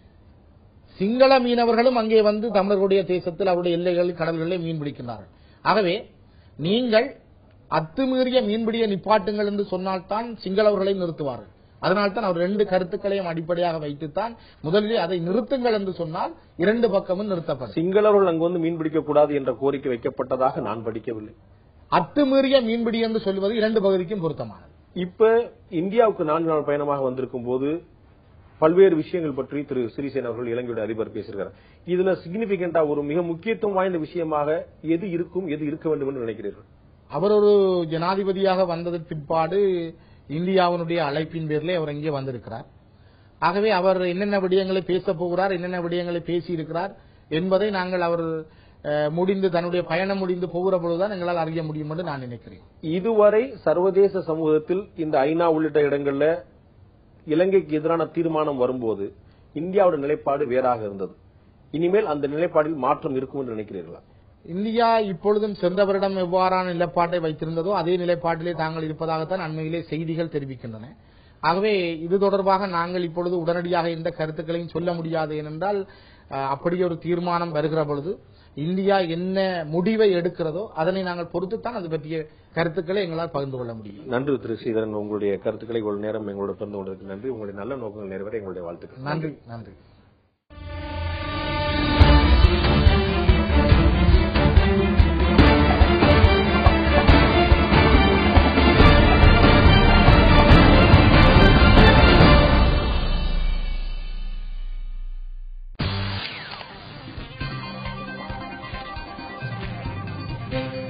சிங்கள மீனவர்களும் அங்கே வந்து தமிழர்களுடைய தேசத்தில் அவருடைய எல்லைகளில் கடல்களில் மீன் பிடிக்கின்றார்கள் ஆகவே நீங்கள் அத்துமீறிய மீன்பிடிய நிப்பாட்டுங்கள் என்று சொன்னால்தான் சிங்களவர்களை நிறுத்துவார்கள் அதனால்தான் அவர் ரெண்டு கருத்துக்களையும் அடிப்படையாக வைத்துத்தான் முதலிலே அதை நிறுத்துங்கள் என்று சொன்னால் இரண்டு பக்கமும் நிறுத்தப்படும் சிங்களவர்கள் அங்கு வந்து மீன்பிடிக்க கூடாது என்ற கோரிக்கை வைக்கப்பட்டதாக நான் படிக்கவில்லை அத்துமீறிய மீன்பிடி என்று சொல்வது இரண்டு பகுதிக்கும் பொருத்தமானது இப்ப இந்தியாவுக்கு நான்கு நாள் பயணமாக வந்திருக்கும் போது பல்வேறு விஷயங்கள் பற்றி திரு சிறிசேன அவர்கள் இலங்கையுடைய அதிபர் பேசியிருக்கிறார் இதுல சிக்னிபிகண்டா ஒரு மிக முக்கியத்துவம் வாய்ந்த விஷயமாக எது இருக்கும் எது இருக்க வேண்டும் என்று நினைக்கிறீர்கள் அவர் ஒரு ஜனாதிபதியாக வந்ததற்கு பிற்பாடு இந்தியாவினுடைய அழைப்பின் பேரிலே அவர் இங்கே வந்திருக்கிறார் ஆகவே அவர் என்னென்ன விடயங்களை பேசப் போகிறார் என்னென்ன விடயங்களை பேசியிருக்கிறார் என்பதை நாங்கள் அவர் அஹ், முடிந்து தன்னுடைய பயணம் முடிந்து போகிற பொழுதுதான் எங்களால் அறிய முடியும் என்று நான் நினைக்கிறேன் இதுவரை சர்வதேச சமூகத்தில் இந்த ஐநா உள்ளிட்ட இடங்கள்ல இலங்கைக்கு எதிரான தீர்மானம் வரும்போது இந்தியாவோட நிலைப்பாடு வேறாக இருந்தது இனிமேல் அந்த நிலைப்பாடில் மாற்றம் இருக்கும் என்று நினைக்கிறீர்களா இந்தியா இப்பொழுதும் சென்ற வருடம் எவ்வாறான நிலைப்பாட்டை வைத்திருந்ததோ அதே நிலைப்பாட்டிலே தாங்கள் இருப்பதாகத்தான் அண்மையிலே செய்திகள் தெரிவிக்கின்றன ஆகவே இது தொடர்பாக நாங்கள் இப்பொழுது உடனடியாக எந்த கருத்துக்களையும் சொல்ல முடியாது ஏனென்றால் அஹ், அப்படி ஒரு தீர்மானம் வருகிற பொழுது இந்தியா என்ன முடிவை எடுக்கிறதோ அதனை நாங்கள் பொறுத்துத்தான் அது பற்றிய கருத்துக்களை எங்களால் பகிர்ந்து கொள்ள முடியும் நன்றி திரு ஸ்ரீதரன் உங்களுடைய கருத்துக்களை இவ்வளவு நேரம் எங்களோட பகிர்ந்து கொண்டதற்கு நன்றி உங்களுடைய நல்ல நோக்கங்கள் நிறைவேற எங்களுடைய வாழ்த்துக்கள் நன்றி நன்றி Thank you.